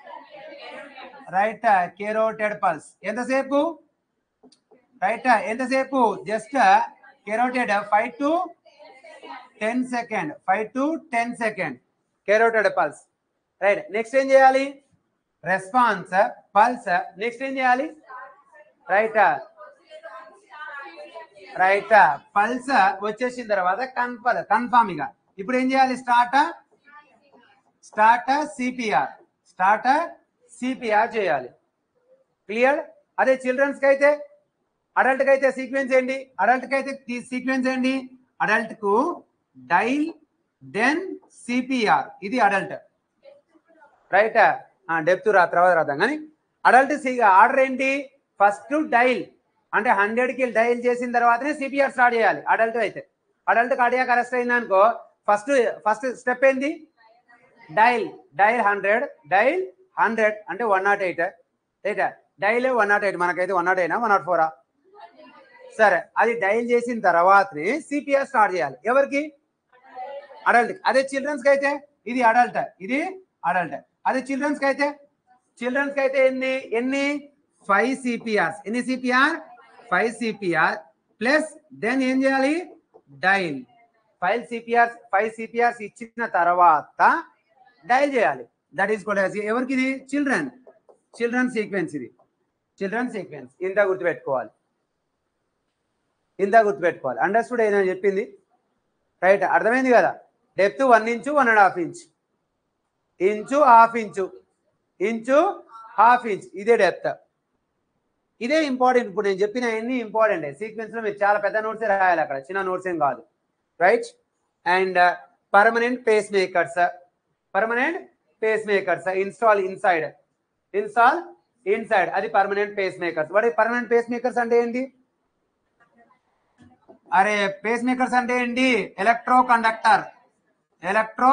రైట్ కెరోటెడ్ పల్స్ ఎంతసేపు రైట్ ఎంతసేపు just carotid five to ten second five to ten second carotid pulse right next ఏం చేయాలి రెస్పాన్స్ పల్స్ నెక్స్ట్ ఏం చేయాలి రైట్ రైట్ పల్స్ వచ్చేసిన తర్వాత కన్ఫర్మ్ కన్ఫామ్ ఇక ఇప్పుడు ఏం చేయాలి start start CPR start CPR చేయాలి క్లియర్ అదే చిల్డ్రన్స్ కి అయితే అడల్ట్ కి అయితే సీక్వెన్స్ ఏంటి అడల్ట్ కి అయితే సీక్వెన్స్ ఏంటి అడల్ట్ కు డైల్ దెన్ సిపిఆర్ ఇది అడల్ట్ రైట్ డెప్త్ రా తర్వాత రాద్దాం కానీ అడల్ట్ ఆర్డర్ ఏంటి ఫస్ట్ డైల్ అంటే హండ్రెడ్ కి డైల్ చేసిన తర్వాతనే సిపిఆర్ స్టార్ట్ చేయాలి అడల్ట్ అయితే అడల్ట్ కార్డియాక్ అరెస్ట్ అయింది అనుకో ఫస్ట్ ఫస్ట్ స్టెప్ ఏంది dial dial hundred dial hundred అంటే one nought eight right dial one nought eight మనకైతే వన్ నాట్ ఎయినా వన్ నాట్ ఫోరా సరే అది డైల్ చేసిన తర్వాతనే సిపిఆర్ స్టార్ట్ చేయాలి ఎవరికి అడల్ట్ అదే చిల్డ్రన్స్ కి అయితే ఇది అడల్ట్ ఇది అడల్ట్ అదే చిల్డ్రన్స్ కి అయితే చిల్డ్రన్స్ కి అయితే ఎన్ని ఎన్ని ఫైవ్ సిపిఆర్స్ ఎన్ని CPR five CPR plus then ఏం చేయాలి dial five CPRs five CPRs ఇచ్చిన తర్వాత డైల్ చేయాలి దట్ ఈస్ కూడా ఎవరికి ఇది చిల్డ్రన్ చిల్డ్రన్ సీక్వెన్స్ ఇది చిల్డ్రన్ సీక్వెన్స్ ఇంత గుర్తుపెట్టుకోవాలి ఇంత గుర్తుపెట్టుకోవాలి అండర్స్టూడ్ ఏదైనా చెప్పింది రైట్ అర్థమైంది కదా depth one inch one and half inch inch half inch inch half inch ఇదే డెప్త్ ఇదే ఇంపార్టెంట్ ఇప్పుడు నేను చెప్పిన అన్ని ఇంపార్టెంట్ సీక్వెన్స్ లో మీరు చాలా పెద్ద నోట్స్ రాయాలి అక్కడ చిన్న నోట్స్ ఏం కాదు right and permanent pacemakers permanent pacemakers install inside install inside అది పర్మనెంట్ పేస్ మేకర్స్ వాటి పర్మనెంట్ పేస్ మేకర్స్ అంటే ఏంటి అరే పేస్ మేకర్స్ అంటే ఏంటి electro conductor electro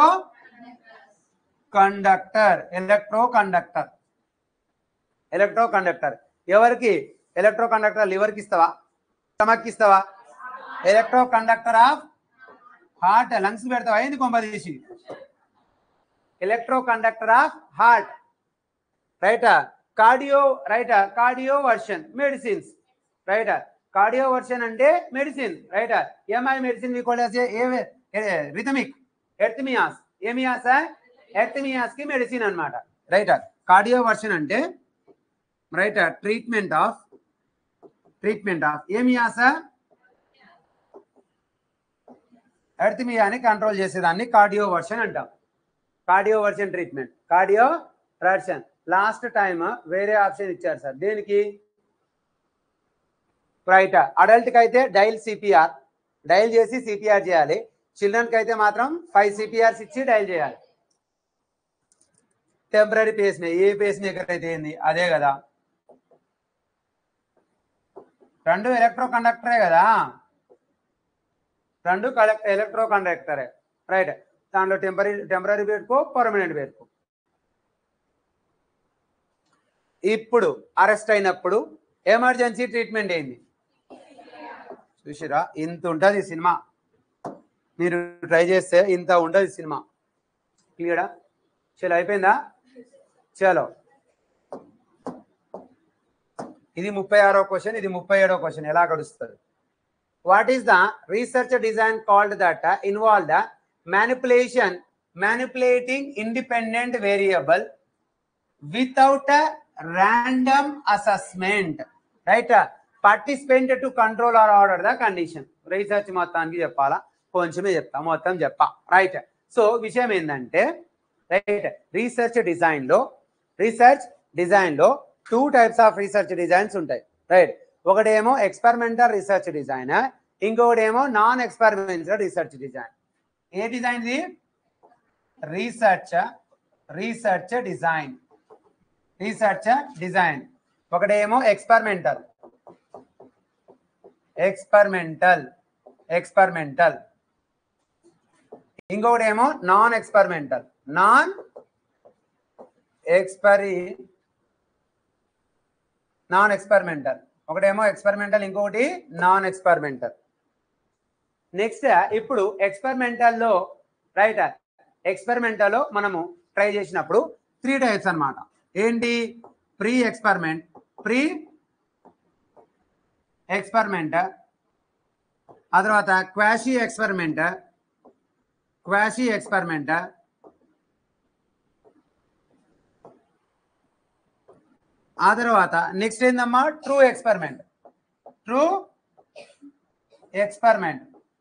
conductor electro conductor electro conductor ఎవరికి ఎలక్ట్రో కండక్టర్ లివర్కి ఇస్తావా స్టమక్ ఇస్తావా electro conductor of heart lungs పెడతావా ఏంది కొంప తీసి electro conductor of heart right cardio right cardioversion medicines right cardioversion అంటే medicine right MI medicine rhythmic arrhythmias ఏమియాస్ ఎర్తిమియాస్ కి మెడిసిన్ అన్నమాట రైట్ కార్డియో వర్షన్ అంటే right treatment of treatment of ఏమియాస ఎర్తిమియాని కంట్రోల్ చేసేదాన్ని కార్డియో వర్షన్ అంటాం cardioversion treatment cardioversion last time వేరే ఆప్షన్ ఇచ్చారు సార్ దేనికి రైట్ అడల్ట్ కి అయితే డైల్ సిపిఆర్ డైల్ చేసి సిపిఆర్ చేయాలి చిల్డ్రన్ కి అయితే మాత్రం ఫైవ్ సిపిఆర్స్ ఇచ్చి డైల్ చేయాలి టెంపరీ పేస్ మే ఏ పేస్ మేకర్ అయితే ఏంది అదే కదా రెండు ఎలక్ట్రో కండక్టరే కదా రెండు కలెక్ట్ ఎలక్ట్రో కండక్టరే రైట్ దాంట్లో టెంపరీ టెంపరీ పెట్టుకో పర్మనెంట్ పెట్టుకో ఇప్పుడు అరెస్ట్ అయినప్పుడు ఎమర్జెన్సీ ట్రీట్మెంట్ ఏంది చూసిరా ఇంత ఉంటుంది సినిమా మీరు ట్రై చేస్తే ఇంత ఉండదు సినిమా క్లియరా చలో అయిపోయిందా చలో ఇది ముప్పై ఆరో క్వశ్చన్ ఇది ముప్పై ఏడో క్వశ్చన్ ఎలా గడుస్తుంది what is the research design called that involve the manipulation manipulating independent variable without random assessment right participant to control or order the condition research మొత్తానికి చెప్పాలా కొంచెమే చెప్తా మొత్తం చెప్పా రైట్ సో విషయం ఏంటంటే రైట్ రీసెర్చ్ డిజైన్ లో రీసెర్చ్ డిజైన్ లో two types of research designs ఉంటాయి రైట్ ఒకటేమో ఎక్స్పెరిమెంటల్ రీసెర్చ్ డిజైన్ ఇంకొకటేమో నాన్ ఎక్స్పెరిమెంటల్ రీసెర్చ్ డిజైన్ ఏ డిజైన్ ఇది research research design research design ఒకటేమో ఎక్స్పెరిమెంటల్ ఎక్స్పెరిమెంటల్ ఎక్స్పెరిమెంటల్ ఇంకొకటి ఏమో నాన్ ఎక్స్పెరిమెంటల్ నాన్ ఎక్స్పెరి నాన్ ఎక్స్పెరిమెంటల్ ఒకటేమో ఎక్స్పెరిమెంటల్ ఇంకొకటి నాన్ ఎక్స్పెరిమెంటల్ నెక్స్ట్ ఇప్పుడు ఎక్స్పెరిమెంటల్ లో రైట్ ఎక్స్పెరిమెంటల్ లో మనము ట్రై చేసినప్పుడు త్రీ టైప్స్ అన్నమాట ఏంటి ప్రీ ఎక్స్పెరిమెంట్ ప్రీ ఎక్స్పెరిమెంట్ ఆ తర్వాత క్వాషీ ఎక్స్పెరిమెంట్ క్వాషీ ఎక్స్పెరిమెంట్ ఆ తర్వాత నెక్స్ట్ ఏందమ్మా ట్రూ ఎక్స్పెరిమెంట్ ట్రూ ఎక్స్పెరిమెంట్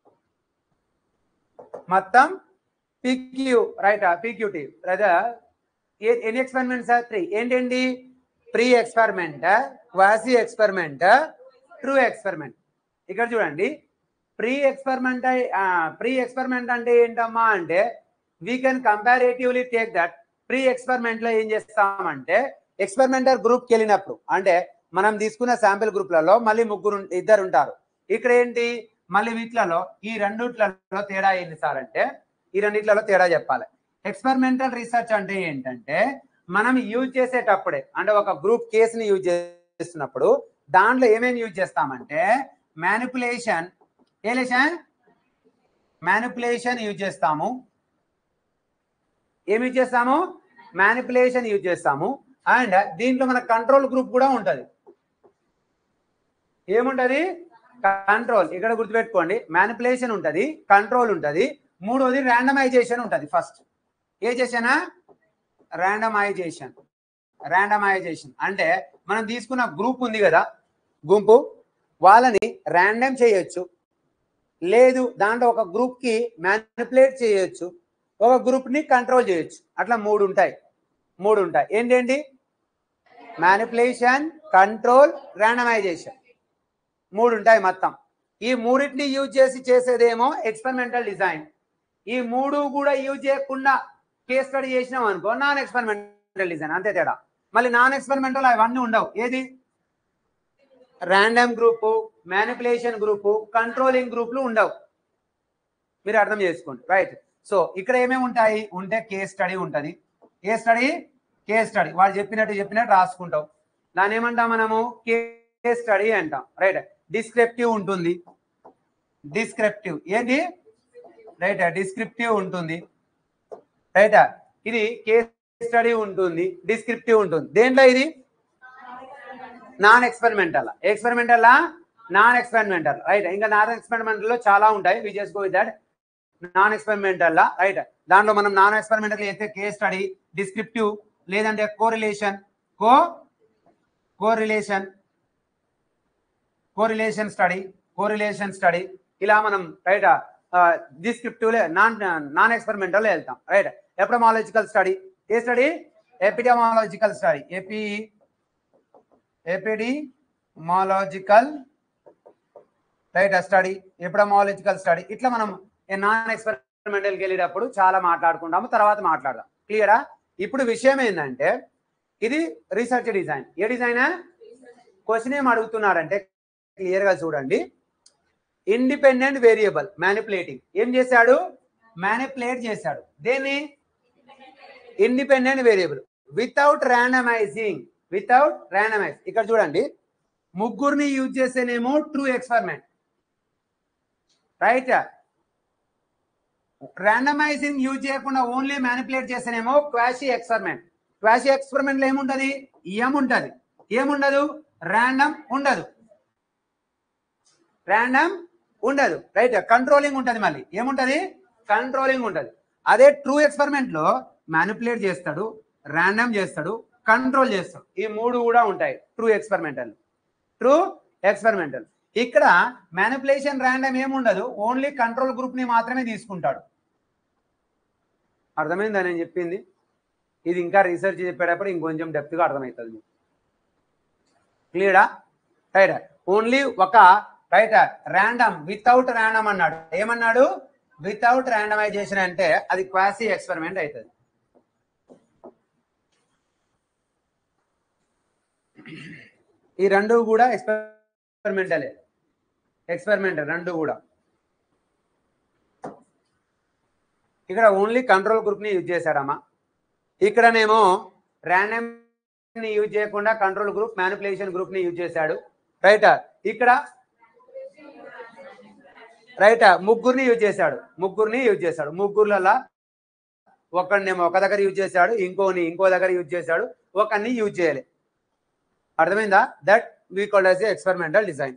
మొత్తం పిక్యూ రైట్ పిక్యూటీ లేదా ఎన్ని ఎక్స్పెరిమెంట్స్ త్రీ ఏంటండి pre experiment quasi experiment true experiment ఇక్కడ చూడండి ప్రీ ఎక్స్పెరిమెంట్ ప్రీ ఎక్స్పెరిమెంట్ అంటే ఏంటమ్మా అంటే we can comparatively take that pre experiment లో ఏం చేస్తామంటే ఎక్స్పెరిమెంటల్ గ్రూప్కి వెళ్ళినప్పుడు అంటే మనం తీసుకున్న శాంపిల్ గ్రూప్లలో మళ్ళీ ముగ్గురు ఉం- ఇద్దరు ఉంటారు ఇక్కడ ఏంటి మళ్ళీ వీటిలలో ఈ రెండిట్లలో తేడా ఏంటి సార్ అంటే ఈ రెండిట్లలో తేడా చెప్పాలి ఎక్స్పెరిమెంటల్ రీసెర్చ్ అంటే ఏంటంటే మనం యూజ్ చేసేటప్పుడే అంటే ఒక గ్రూప్ కేసుని యూజ్ చేస్తున్నప్పుడు దాంట్లో ఏమేమి యూజ్ చేస్తామంటే మ్యానిపులేషన్ ఏ లేషన్ మ్యానిపులేషన్ యూజ్ చేస్తాము ఏమి యూజ్ చేస్తాము మ్యానిపులేషన్ యూజ్ చేస్తాము అండ్ దీంట్లో మన కంట్రోల్ గ్రూప్ కూడా ఉంటది ఏముంటది కంట్రోల్ ఇక్కడ గుర్తుపెట్టుకోండి మ్యానిపులేషన్ ఉంటది కంట్రోల్ ఉంటది మూడోది ర్యాండమైజేషన్ ఉంటది ఫస్ట్ ఏ చేసానా ర్యాండమైజేషన్ ర్యాండమైజేషన్ అంటే మనం తీసుకున్న గ్రూప్ ఉంది కదా గుంపు వాళ్ళని ర్యాండమ్ చేయొచ్చు లేదు దాంట్లో ఒక గ్రూప్ కి మ్యానిపులేట్ చేయొచ్చు ఒక గ్రూప్ ని కంట్రోల్ చేయొచ్చు అట్లా మూడు ఉంటాయి మూడు ఉంటాయి ఏంటండి మ్యానిపులేషన్ కంట్రోల్ ర్యాండమైజేషన్ మూడు ఉంటాయి మొత్తం ఈ మూడింటిని యూజ్ చేసి చేసేదేమో ఎక్స్పెరిమెంటల్ డిజైన్ ఈ మూడు కూడా యూజ్ చేయకుండా కేస్ స్టడీ చేసినాం అనుకో నాన్ ఎక్స్పెరిమెంటల్ డిజైన్ అంతే తేడా మళ్ళీ నాన్ ఎక్స్పెరిమెంటల్ అవన్నీ ఉండవు ఏది random group manipulation group controlling గ్రూపులు ఉండవు మీరు అర్థం చేసుకోండి రైట్ సో ఇక్కడ ఏమేమి ఉంటాయి ఉంటే కేస్ స్టడీ ఉంటది కేస్ స్టడీ కేస్ స్టడీ వాళ్ళు చెప్పినట్టు చెప్పినట్టు రాసుకుంటావు దాని ఏమంటాం మనము కేస్ స్టడీ అంటాం రైట్ డిస్క్రిప్టివ్ ఉంటుంది డిస్క్రిప్టివ్ ఏంటి రైట్ డిస్క్రిప్టివ్ ఉంటుంది రైట్ ఇది కేస్ స్టడీ ఉంటుంది డిస్క్రిప్టివ్ ఉంటుంది దేంట్లో ఇది non experimental experimental non experimental right ఇంకా నాన్ ఎక్స్పెరిమెంటల్ లో చాలా ఉంటాయి we just go with that non experimental right దాంట్లో మనం నాన్ ఎక్స్పెరిమెంటల్ అయితే కేస్ స్టడీ డిస్క్రిప్టివ్ లేదంటే correlation co correlation correlation study correlation study ఇలా మనం right descriptive non non experimental వెళ్తాం రైట్ ఎపిడమాలజికల్ స్టడీ ఏ స్టడీ ఎపిడమాలజికల్ స్టడీ ఎపి epidemiological right study epidemiological study ఇట్లా మనం నాన్ ఎక్స్పెరిమెంటల్కి వెళ్ళేటప్పుడు చాలా మాట్లాడుకుంటాము తర్వాత మాట్లాడదాం క్లియరా ఇప్పుడు విషయం ఏంటంటే ఇది రీసెర్చ్ డిజైన్ ఏ డిజైన్ క్వశ్చన్ ఏం అడుగుతున్నారంటే క్లియర్ గా చూడండి ఇండిపెండెంట్ వేరియబుల్ మ్యానిపులేటింగ్ ఏం చేశాడు మ్యానిపులేట్ చేశాడు దేన్ని independent variable without randomizing without randomize ఇక్కడ చూడండి ముగ్గురిని యూజ్ చేసేనేమో true experiment right randomizing use చేయకుండా ఓన్లీ మ్యానిపులేట్ చేస్తేనేమో క్వాషీ ఎక్స్పెరిమెంట్ క్వాషీ ఎక్స్పెరిమెంట్ లో ఏముంటది ఏముంటది ఏముండదు ర్యాండమ్ ఉండదు ర్యాండమ్ ఉండదు రైట్ కంట్రోలింగ్ ఉంటది మళ్ళీ ఏముంటది కంట్రోలింగ్ ఉంటది అదే ట్రూ ఎక్స్పెరిమెంట్ లో మ్యానిపులేట్ చేస్తాడు ర్యాండమ్ చేస్తాడు కంట్రోల్ చేస్తాడు ఈ మూడు కూడా ఉంటాయి ట్రూ ఎక్స్పెరిమెంటల్ ట్రూ ఎక్స్పెరిమెంటల్ ఇక్కడ మ్యానిపులేషన్ ర్యాండమ్ ఏముండదు ఓన్లీ కంట్రోల్ గ్రూప్ ని మాత్రమే తీసుకుంటాడు అర్థమైందా నేను చెప్పింది ఇది ఇంకా రీసెర్చ్ చెప్పేటప్పుడు ఇంకొంచెం డెప్త్గా అర్థమవుతుంది మీకు క్లియరా రైట్ ఓన్లీ ఒక రైట్ ర్యాండమ్ వితౌట్ ర్యాండమ్ అన్నాడు ఏమన్నాడు వితౌట్ ర్యాండమైజేషన్ అంటే అది క్వాసీ ఎక్స్పెరిమెంట్ అవుతుంది ఈ రెండు కూడా ఎక్స్పెరిమెంటలే ఎక్స్పెరిమెంటల్ రెండు కూడా ఇక్కడ ఓన్లీ కంట్రోల్ గ్రూప్ ని యూజ్ చేశాడమ్మా ఇక్కడనేమో ర్యాండమ్ ని యూజ్ చేయకుండా కంట్రోల్ గ్రూప్ మ్యానిపులేషన్ గ్రూప్ ని యూజ్ చేశాడు రైట్ ఇక్కడ రైట్ ముగ్గురిని యూజ్ చేశాడు ముగ్గురిని యూజ్ చేశాడు ముగ్గురులలో ఒకరినేమో ఒక దగ్గర యూజ్ చేశాడు ఇంకోని ఇంకో దగ్గర యూజ్ చేశాడు ఒకరిని యూజ్ చేయాలి అర్థమైందా that we called as experimental design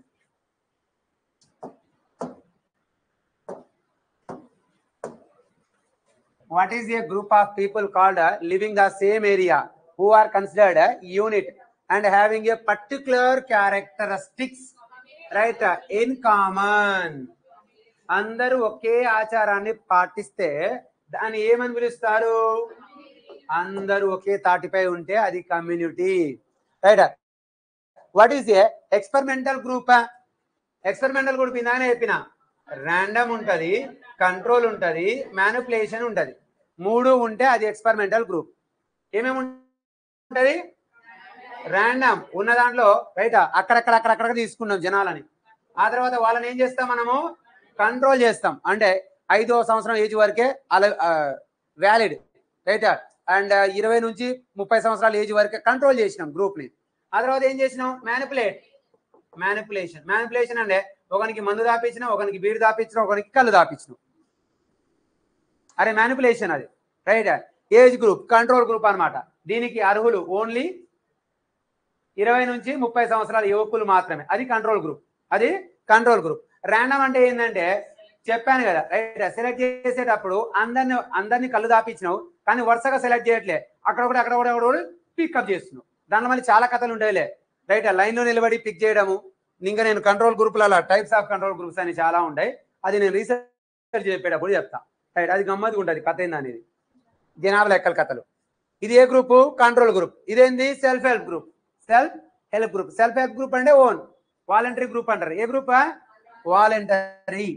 what is a group of people called uh, living the same area who are considered a unit and having a particular characteristics right uh, in common అందరూ ఒకే ఆచారాన్ని పాటిస్తే దాన్ని ఏమని పిలుస్తారు అందరూ ఒకే తాటిపై ఉంటే అది community right what is a experimental group experimental group ఇందానే చెప్పిన ర్యాండమ్ ఉంటది కంట్రోల్ ఉంటది మ్యానిపులేషన్ ఉంటది మూడు ఉంటే అది ఎక్స్పెరిమెంటల్ గ్రూప్ ఏమేమి ఉంటది ర్యాండమ్ ఉన్న దాంట్లో రైట్ అక్కడక్కడ అక్కడక్కడ తీసుకున్నాం జనాలని ఆ తర్వాత వాళ్ళని ఏం చేస్తాం మనము కంట్రోల్ చేస్తాం అంటే ఐదో సంవత్సరం ఏజ్ వరకే అలా వ్యాలిడ్ రైట్ అండ్ ఇరవై నుంచి ముప్పై సంవత్సరాల ఏజ్ వరకే కంట్రోల్ చేసినాం గ్రూప్ ని ఆ తర్వాత ఏం చేసినాం మ్యానిపులేట్ మ్యానిపులేషన్ మ్యానిపులేషన్ అంటే ఒకనికి మందు దాపించిన ఒకనికి బీరు దాపించిన ఒకనికి కళ్ళు దాపించిన అరే మ్యానిపులేషన్ అది right age group control group అన్నమాట దీనికి అర్హులు ఓన్లీ ఇరవై నుంచి ముప్పై సంవత్సరాల యువకులు మాత్రమే అది కంట్రోల్ గ్రూప్ అది కంట్రోల్ గ్రూప్ ర్యాండమ్ అంటే ఏంటంటే చెప్పాను కదా రైట్ సెలెక్ట్ చేసేటప్పుడు అందరిని అందరిని కళ్ళు దాపించినావు కానీ వరుసగా సెలెక్ట్ చేయట్లే అక్కడ కూడా అక్కడ కూడా అక్కడ కూడా పికప్ చేస్తున్నావు దాంట్లో మళ్ళీ చాలా కథలు ఉంటాయిలే రైట్ లైన్ లో నిలబడి పిక్ చేయడము ఇంకా నేను కంట్రోల్ గ్రూపులలో టైప్స్ ఆఫ్ కంట్రోల్ గ్రూప్స్ అని చాలా ఉంటాయి అది నేను రీసెర్చ్ చెప్పేటప్పుడు చెప్తా రైట్ అది గమ్మత్తుగా ఉంటుంది కథ ఏంది అనేది జనాభా లెక్కల కథలు ఇది ఏ గ్రూప్ కంట్రోల్ గ్రూప్ ఇదేంది self help group self help group self help group అంటే ఓన్ వాలంటరీ గ్రూప్ అంటారు ఏ గ్రూప్ వాలంటరీ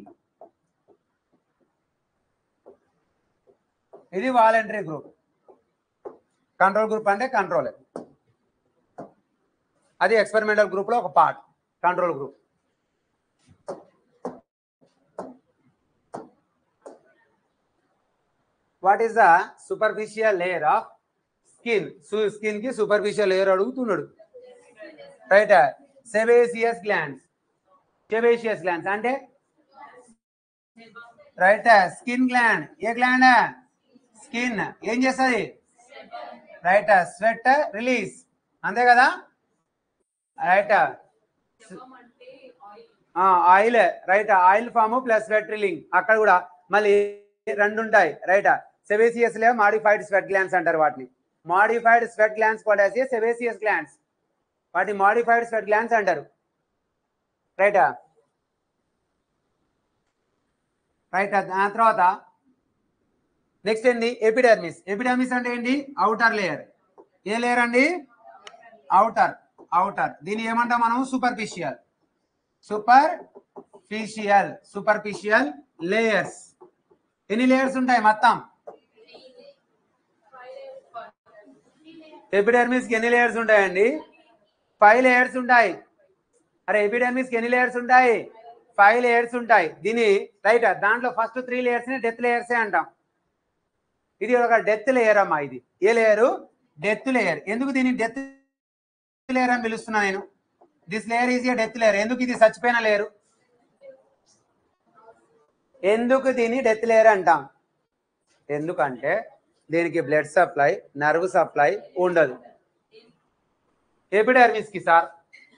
ఇది వాలంటరీ గ్రూప్ కంట్రోల్ గ్రూప్ అంటే కంట్రోల్ అది ఎక్స్పెరిమెంటల్ గ్రూప్ లో ఒక part control group what is the superficial layer of skin skin కి superficial layer అడుగుతున్నాడు right sebaceous glands sebaceous glands అంటే రైట్ స్కిన్ గ్లాండ్ ఏ గ్లాండ్ స్కిన్ ఏం చేస్తుంది రైట్ స్వెట్ రిలీజ్ అంతే కదా right oil right oil form plus sweat releasing అక్కడ కూడా మళ్ళీ రెండు ఉంటాయి రైట్ సెవేసియస్ లే మాడిఫైడ్ స్వెట్ గ్లాన్స్ అంటారు వాటిని మాడిఫైడ్ స్వెట్ గ్లాన్స్ కూడా సెవేసియస్ గ్లాన్స్ వాటిని మాడిఫైడ్ స్వెట్ గ్లాన్స్ అంటారు రైటా రైట్ దాని తర్వాత నెక్స్ట్ ఏంటి ఎపిడర్మిస్ ఎపిడర్మిస్ అంటే ఏంటి అవుటర్ లేయర్ ఏ లేయర్ అండి అవుటర్ అవుటర్ దీన్ని ఏమంటాం మనం superficial superficial superficial layers ఎన్ని లేయర్స్ ఉంటాయి మొత్తం ఎపిడర్మిస్ కి ఎన్ని లేయర్స్ ఉంటాయండి ఫైవ్ లేయర్స్ ఉంటాయి అరే ఎపిడర్మిస్ కి ఎన్ని లేయర్స్ ఉంటాయి ఫైవ్ లేయర్స్ ఉంటాయి దీని రైట్ దాంట్లో ఫస్ట్ త్రీ లేయర్స్ ని డెత్ లేయర్సే అంటాం ఇది ఒక డెత్ లేయర్ అమ్మా ఇది ఏ లేయరు డెత్ లేయర్ ఎందుకు దీన్ని డెత్ లేయర్ అని పిలుస్తున్నా నేను this layer is a death layer ఎందుకు ఇది చచ్చిపోయిన లేయరు ఎందుకు దీన్ని డెత్ లేయర్ అంటాం ఎందుకంటే దీనికి బ్లడ్ సప్లై నర్వ్ సప్లై ఉండదు ఎపిడర్మిస్ కి సార్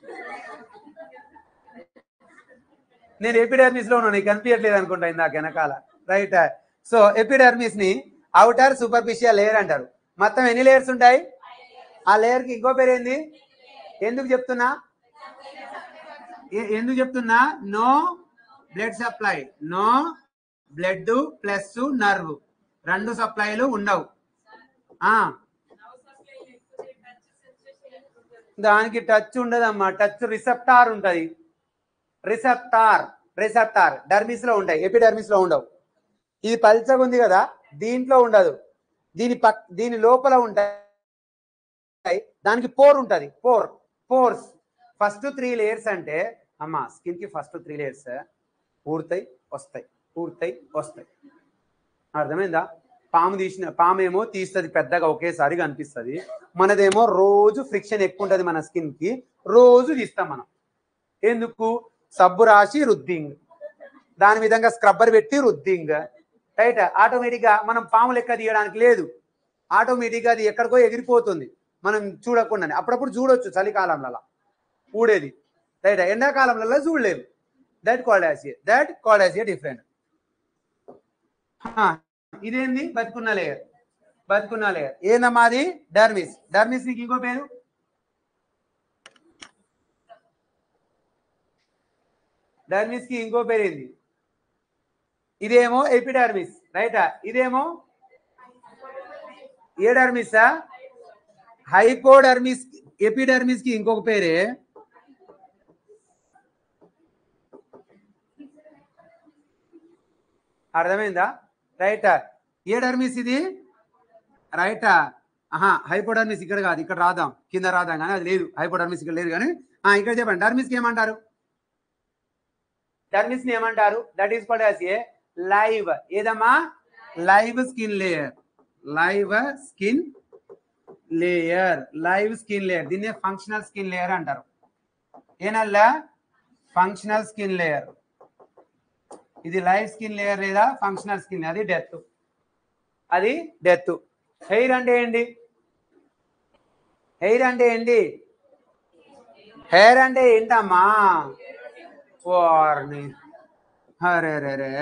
నేను ఎపిడర్మిస్ లో ఉన్నాను నీకు కనిపించట్లేదు అనుకుంటా ఇందాక వెనకాల రైట్ సో ఎపిడర్మిస్ ని అవుటర్ సూపర్ఫిషియల్ లేయర్ అంటారు మొత్తం ఎన్ని లేయర్స్ ఉంటాయి ఆ లేయర్ కి ఇంకో పేరు ఏంది ఎందుకు చెప్తున్నా ఏ- ఎందుకు చెప్తున్నా no blood supply no blood plus nerve రెండు సప్లైలు ఉండవు ఆ దానికి టచ్ ఉండదమ్మా టచ్ రిసెప్టార్ ఉంటది రిసెప్టార్ రిసెప్టార్ డర్మిస్ లో ఉంటాయి ఎపిడర్మిస్ లో ఉండవు ఇది పల్చగా ఉంది కదా దీంట్లో ఉండదు దీని పక్ దీని లోపల ఉంటాయి దానికి పోర్ ఉంటది pore pores first three layers అంటే అమ్మ స్కిన్ కి ఫస్ట్ త్రీ లేయర్స్ పూర్తయి వస్తాయి పూర్తయి వస్తాయి అర్థమైందా పాము తీసిన పాము ఏమో తీస్తుంది పెద్దగా ఒకేసారి కనిపిస్తుంది మనదేమో రోజు ఫ్రిక్షన్ ఎక్కువ ఉంటుంది మన స్కిన్ కి రోజు తీస్తాం మనం ఎందుకు సబ్బు రాసి రుద్దింగ్ దాని విధంగా స్క్రబ్బర్ పెట్టి రుద్దింగ్ రైట్ ఆటోమేటిక్ గా మనం పాము లెక్క తీయడానికి లేదు ఆటోమేటిక్ గా అది ఎక్కడికో ఎగిరిపోతుంది మనం చూడకుండానే అప్పుడప్పుడు చూడొచ్చు చలికాలంలో అలా ఊడేది రైట్ ఎండాకాలంలో చూడలేము that called as a that called as a different ఇదేంది బతుకున్న లేయర్ బతుకున్న లేయర్ ఏందమ్మా అది డర్మిస్ డర్మిస్ నీకు ఇంకో పేరు డర్మిస్ కి ఇంకో పేరు ఏంది ఇదేమో ఎపిడర్మిస్ రైటా ఇదేమో ఏ డర్మిసా హైపోడర్మిస్ ఎపిడర్మిస్ కి ఇంకొక పేరే అర్థమైందా రైట్ ఏ డర్మిస్ ఇది రైట్ ఆహా హైపోడర్మిస్ ఇక్కడ కాదు ఇక్కడ రాదాం కింద రాదాం కానీ అది లేదు హైపోడర్మిస్ ఇక్కడ లేదు కానీ ఆ, ఇక్కడ చెప్పండి డర్మిస్ కి ఏమంటారు డర్మిస్ ని ఏమంటారు that is called as a live ఏదమ్మా live skin layer live skin layer live skin layer దీన్ని ఫంక్షనల్ స్కిన్ లేయర్ అంటారు ఏనల్లా ఫంక్షనల్ స్కిన్ లేయర్ ఇది లైవ్ స్కిన్ లేయర్ లేదా ఫంక్షనల్ స్కిన్ అది డెత్ అది డెత్ హెయిర్ అంటే ఏంటి హెయిర్ అంటే ఏంటి హెయిర్ అంటే ఏంటమ్మా వారిని అరే రే రే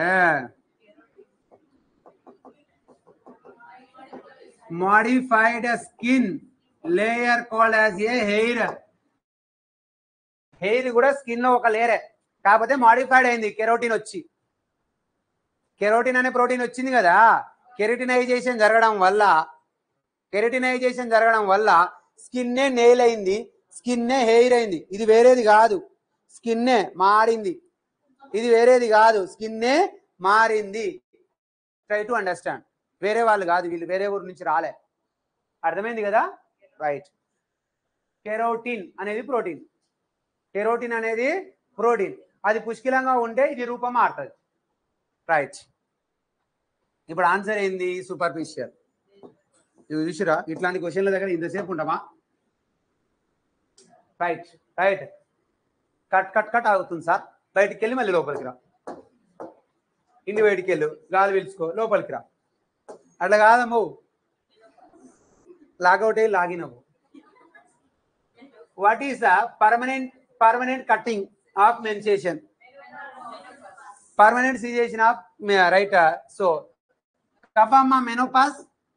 modified skin layer called as a hair hair కూడా స్కిన్ లో ఒక లేయరే కాకపోతే మాడిఫైడ్ అయింది కెరోటిన్ వచ్చి కెరోటిన్ అనే ప్రోటీన్ వచ్చింది కదా కెరటినైజేషన్ జరగడం వల్ల కెరటినైజేషన్ జరగడం వల్ల స్కిన్నే నెయిల్ అయింది స్కిన్నే హెయిర్ అయింది ఇది వేరేది కాదు స్కిన్నే మారింది ఇది వేరేది కాదు స్కిన్నే మారింది ట్రై టు అండర్స్టాండ్ వేరే వాళ్ళు కాదు వీళ్ళు వేరే ఊరు నుంచి రాలే అర్థమైంది కదా రైట్ కెరోటిన్ అనేది ప్రోటీన్ కెరోటిన్ అనేది ప్రోటీన్ అది పుష్కలంగా ఉంటే ఇది రూపం మారుతుంది రైట్ ఇప్పుడు ఆన్సర్ ఏంది సూపర్ఫిషియల్ ఇది చూసిరా ఇట్లాంటి క్వశ్చన్ల దగ్గర ఇంతసేపు ఉంటామా right right cut cut cut అవుతుంది సార్ బయటికి వెళ్ళి మళ్ళీ లోపలికి రా ఇంటి బయటికి వెళ్ళు గాలి పీల్చుకో లోపలికి రా అట్లా కాదమ్ము లాగౌట్ అయ్యి లాగిన్ అవ్వు what is the permanent permanent cutting of menstruation permanent cessation of right so కఫమ్మ మెనోపాస్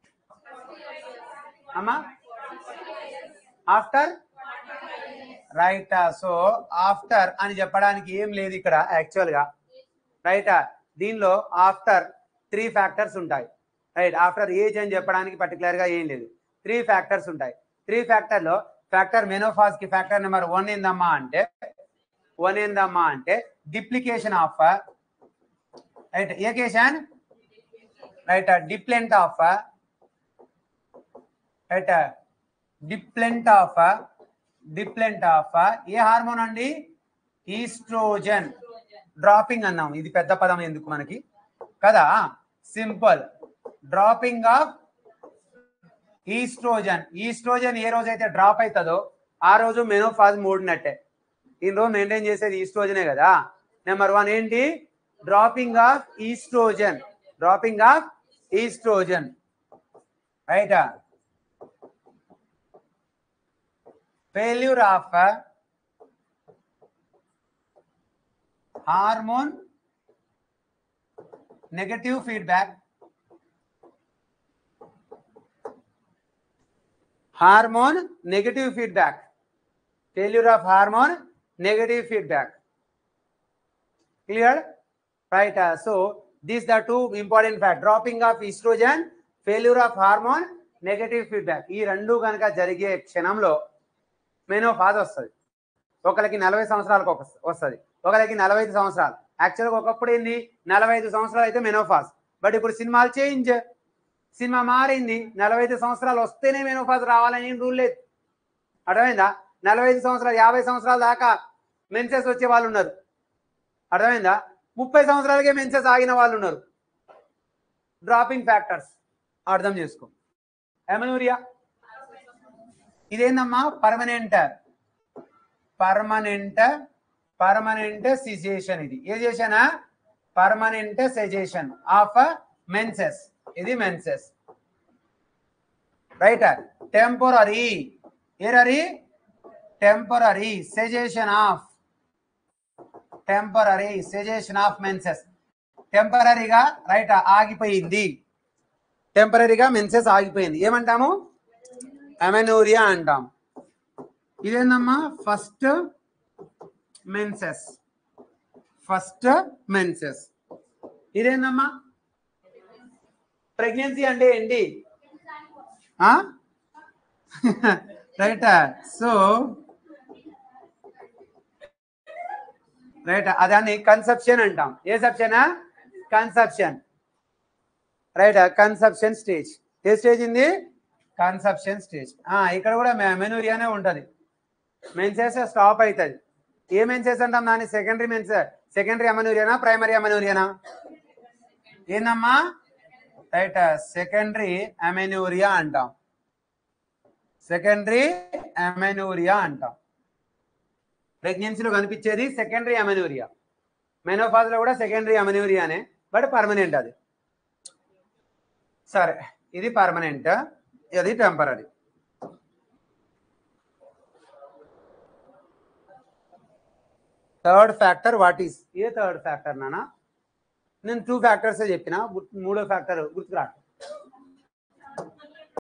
అమ్మా ఆఫ్టర్ రైట్ సో ఆఫ్టర్ అని చెప్పడానికి ఏం లేదు ఇక్కడ యాక్చువల్ గా రైట్ దీనిలో ఆఫ్టర్ త్రీ ఫ్యాక్టర్స్ ఉంటాయి రైట్ ఆఫ్టర్ ఏజ్ అని చెప్పడానికి పర్టికులర్ గా ఏం లేదు త్రీ ఫ్యాక్టర్స్ ఉంటాయి త్రీ ఫ్యాక్టర్ లో ఫ్యాక్టర్ మెనోఫాజ్ కి ఫ్యాక్టర్ నెంబర్ వన్ ఏందమ్మా అంటే వన్ ఏందమ్మా అంటే డిప్లికేషన్ ఆఫ్ రైట్ ఏ కేషన్ right depletion of right depletion of depletion of ఏ హార్మోన్ అండి ఈస్ట్రోజన్ డ్రాపింగ్ అన్నాం ఇది పెద్ద పదం ఎందుకు మనకి కదా simple dropping of estrogen estrogen ఏ రోజు అయితే డ్రాప్ అవుతుందో ఆ రోజు మెనోఫాజ్ మూడినట్టే ఈ రోజు మెయింటైన్ చేసేది ఈస్ట్రోజనే కదా నెంబర్ వన్ ఏంటి dropping of estrogen dropping of estrogen right failure of a hormone negative feedback hormone negative feedback failure of hormone negative feedback clear right uh, so these are two important fact dropping of estrogen failure of hormone negative feedback ఈ రెండు కనుక జరిగే క్షణంలో menopause వస్తుంది ఒకరికి నలభై సంవత్సరాలకు ఒక వస్తుంది ఒకరికి నలభై ఐదు సంవత్సరాలు యాక్చువల్గా ఒకప్పుడు ఏంది నలభై ఐదు సంవత్సరాలు అయితే మెనోఫాజ్ బట్ ఇప్పుడు సినిమాలు చేంజ్ సినిమా మారింది నలభై ఐదు సంవత్సరాలు వస్తేనే మెనోఫాజ్ రావాలని ఏం రూల్ లేదు అర్థమైందా నలభై ఐదు సంవత్సరాలు యాభై సంవత్సరాల దాకా మెన్సెస్ వచ్చే వాళ్ళు ఉన్నారు అర్థమైందా ముప్పై సంవత్సరాలకే మెన్సెస్ ఆగిన వాళ్ళు ఉన్నారు డ్రాపింగ్ ఫ్యాక్టర్స్ అర్థం చేసుకో ఎమనూరియా ఇదేందమ్మా పర్మనెంట్ పర్మనెంట్ పర్మనెంట్ సిజేషన్ ఇది ఏ చేశానా పర్మనెంట్ సెజేషన్ ఆఫ్ మెన్సెస్ ఇది మెన్సెస్ రైట్ టెంపరీ ఏరరీ temporary cessation of temporary cessation of menses టెంపరీగా రైట్ ఆగిపోయింది టెంపరీగా మెన్సెస్ ఆగిపోయింది ఏమంటాము అమెనూరియా అంటాం ఇదేందమ్మా ఫస్ట్ మెన్సెస్ ఫస్ట్ మెన్సెస్ ఇదేందమ్మా ప్రెగ్నెన్సీ అంటే ఏంటి రైట్ సో రైట్ అదాన్ని కన్సెప్షన్ అంటాం ఏ సెప్షన్ కన్సెప్షన్ రైట్ కన్సెప్షన్ స్టేజ్ ఏ స్టేజ్ ఉంది కన్సెప్షన్ స్టేజ్ ఇక్కడ కూడా మెనూరియానే ఉంటది మెన్సెస్ స్టాప్ అవుతుంది ఏ మెన్సెస్ అంటాం దాన్ని సెకండరీ మెన్సెస్ సెకండరీ అమెనూరియానా ప్రైమరీ అమెనూరియానా ఏందమ్మా రైట్ సెకండరీ అమెనూరియా అంటాం సెకండరీ అమెనూరియా అంటాం ప్రెగ్నెన్సీలో కనిపించేది సెకండరీ అమెనూరియా మెనోఫాజ్ లో కూడా సెకండరీ అమెనూరియానే బట్ పర్మనెంట్ అది సరే ఇది పర్మనెంట్ ఇది temporary third factor what is a third factor నానా నేను టూ ఫ్యాక్టర్స్ చెప్పిన గుర్తు- మూడో ఫ్యాక్టర్ గుర్తుకురా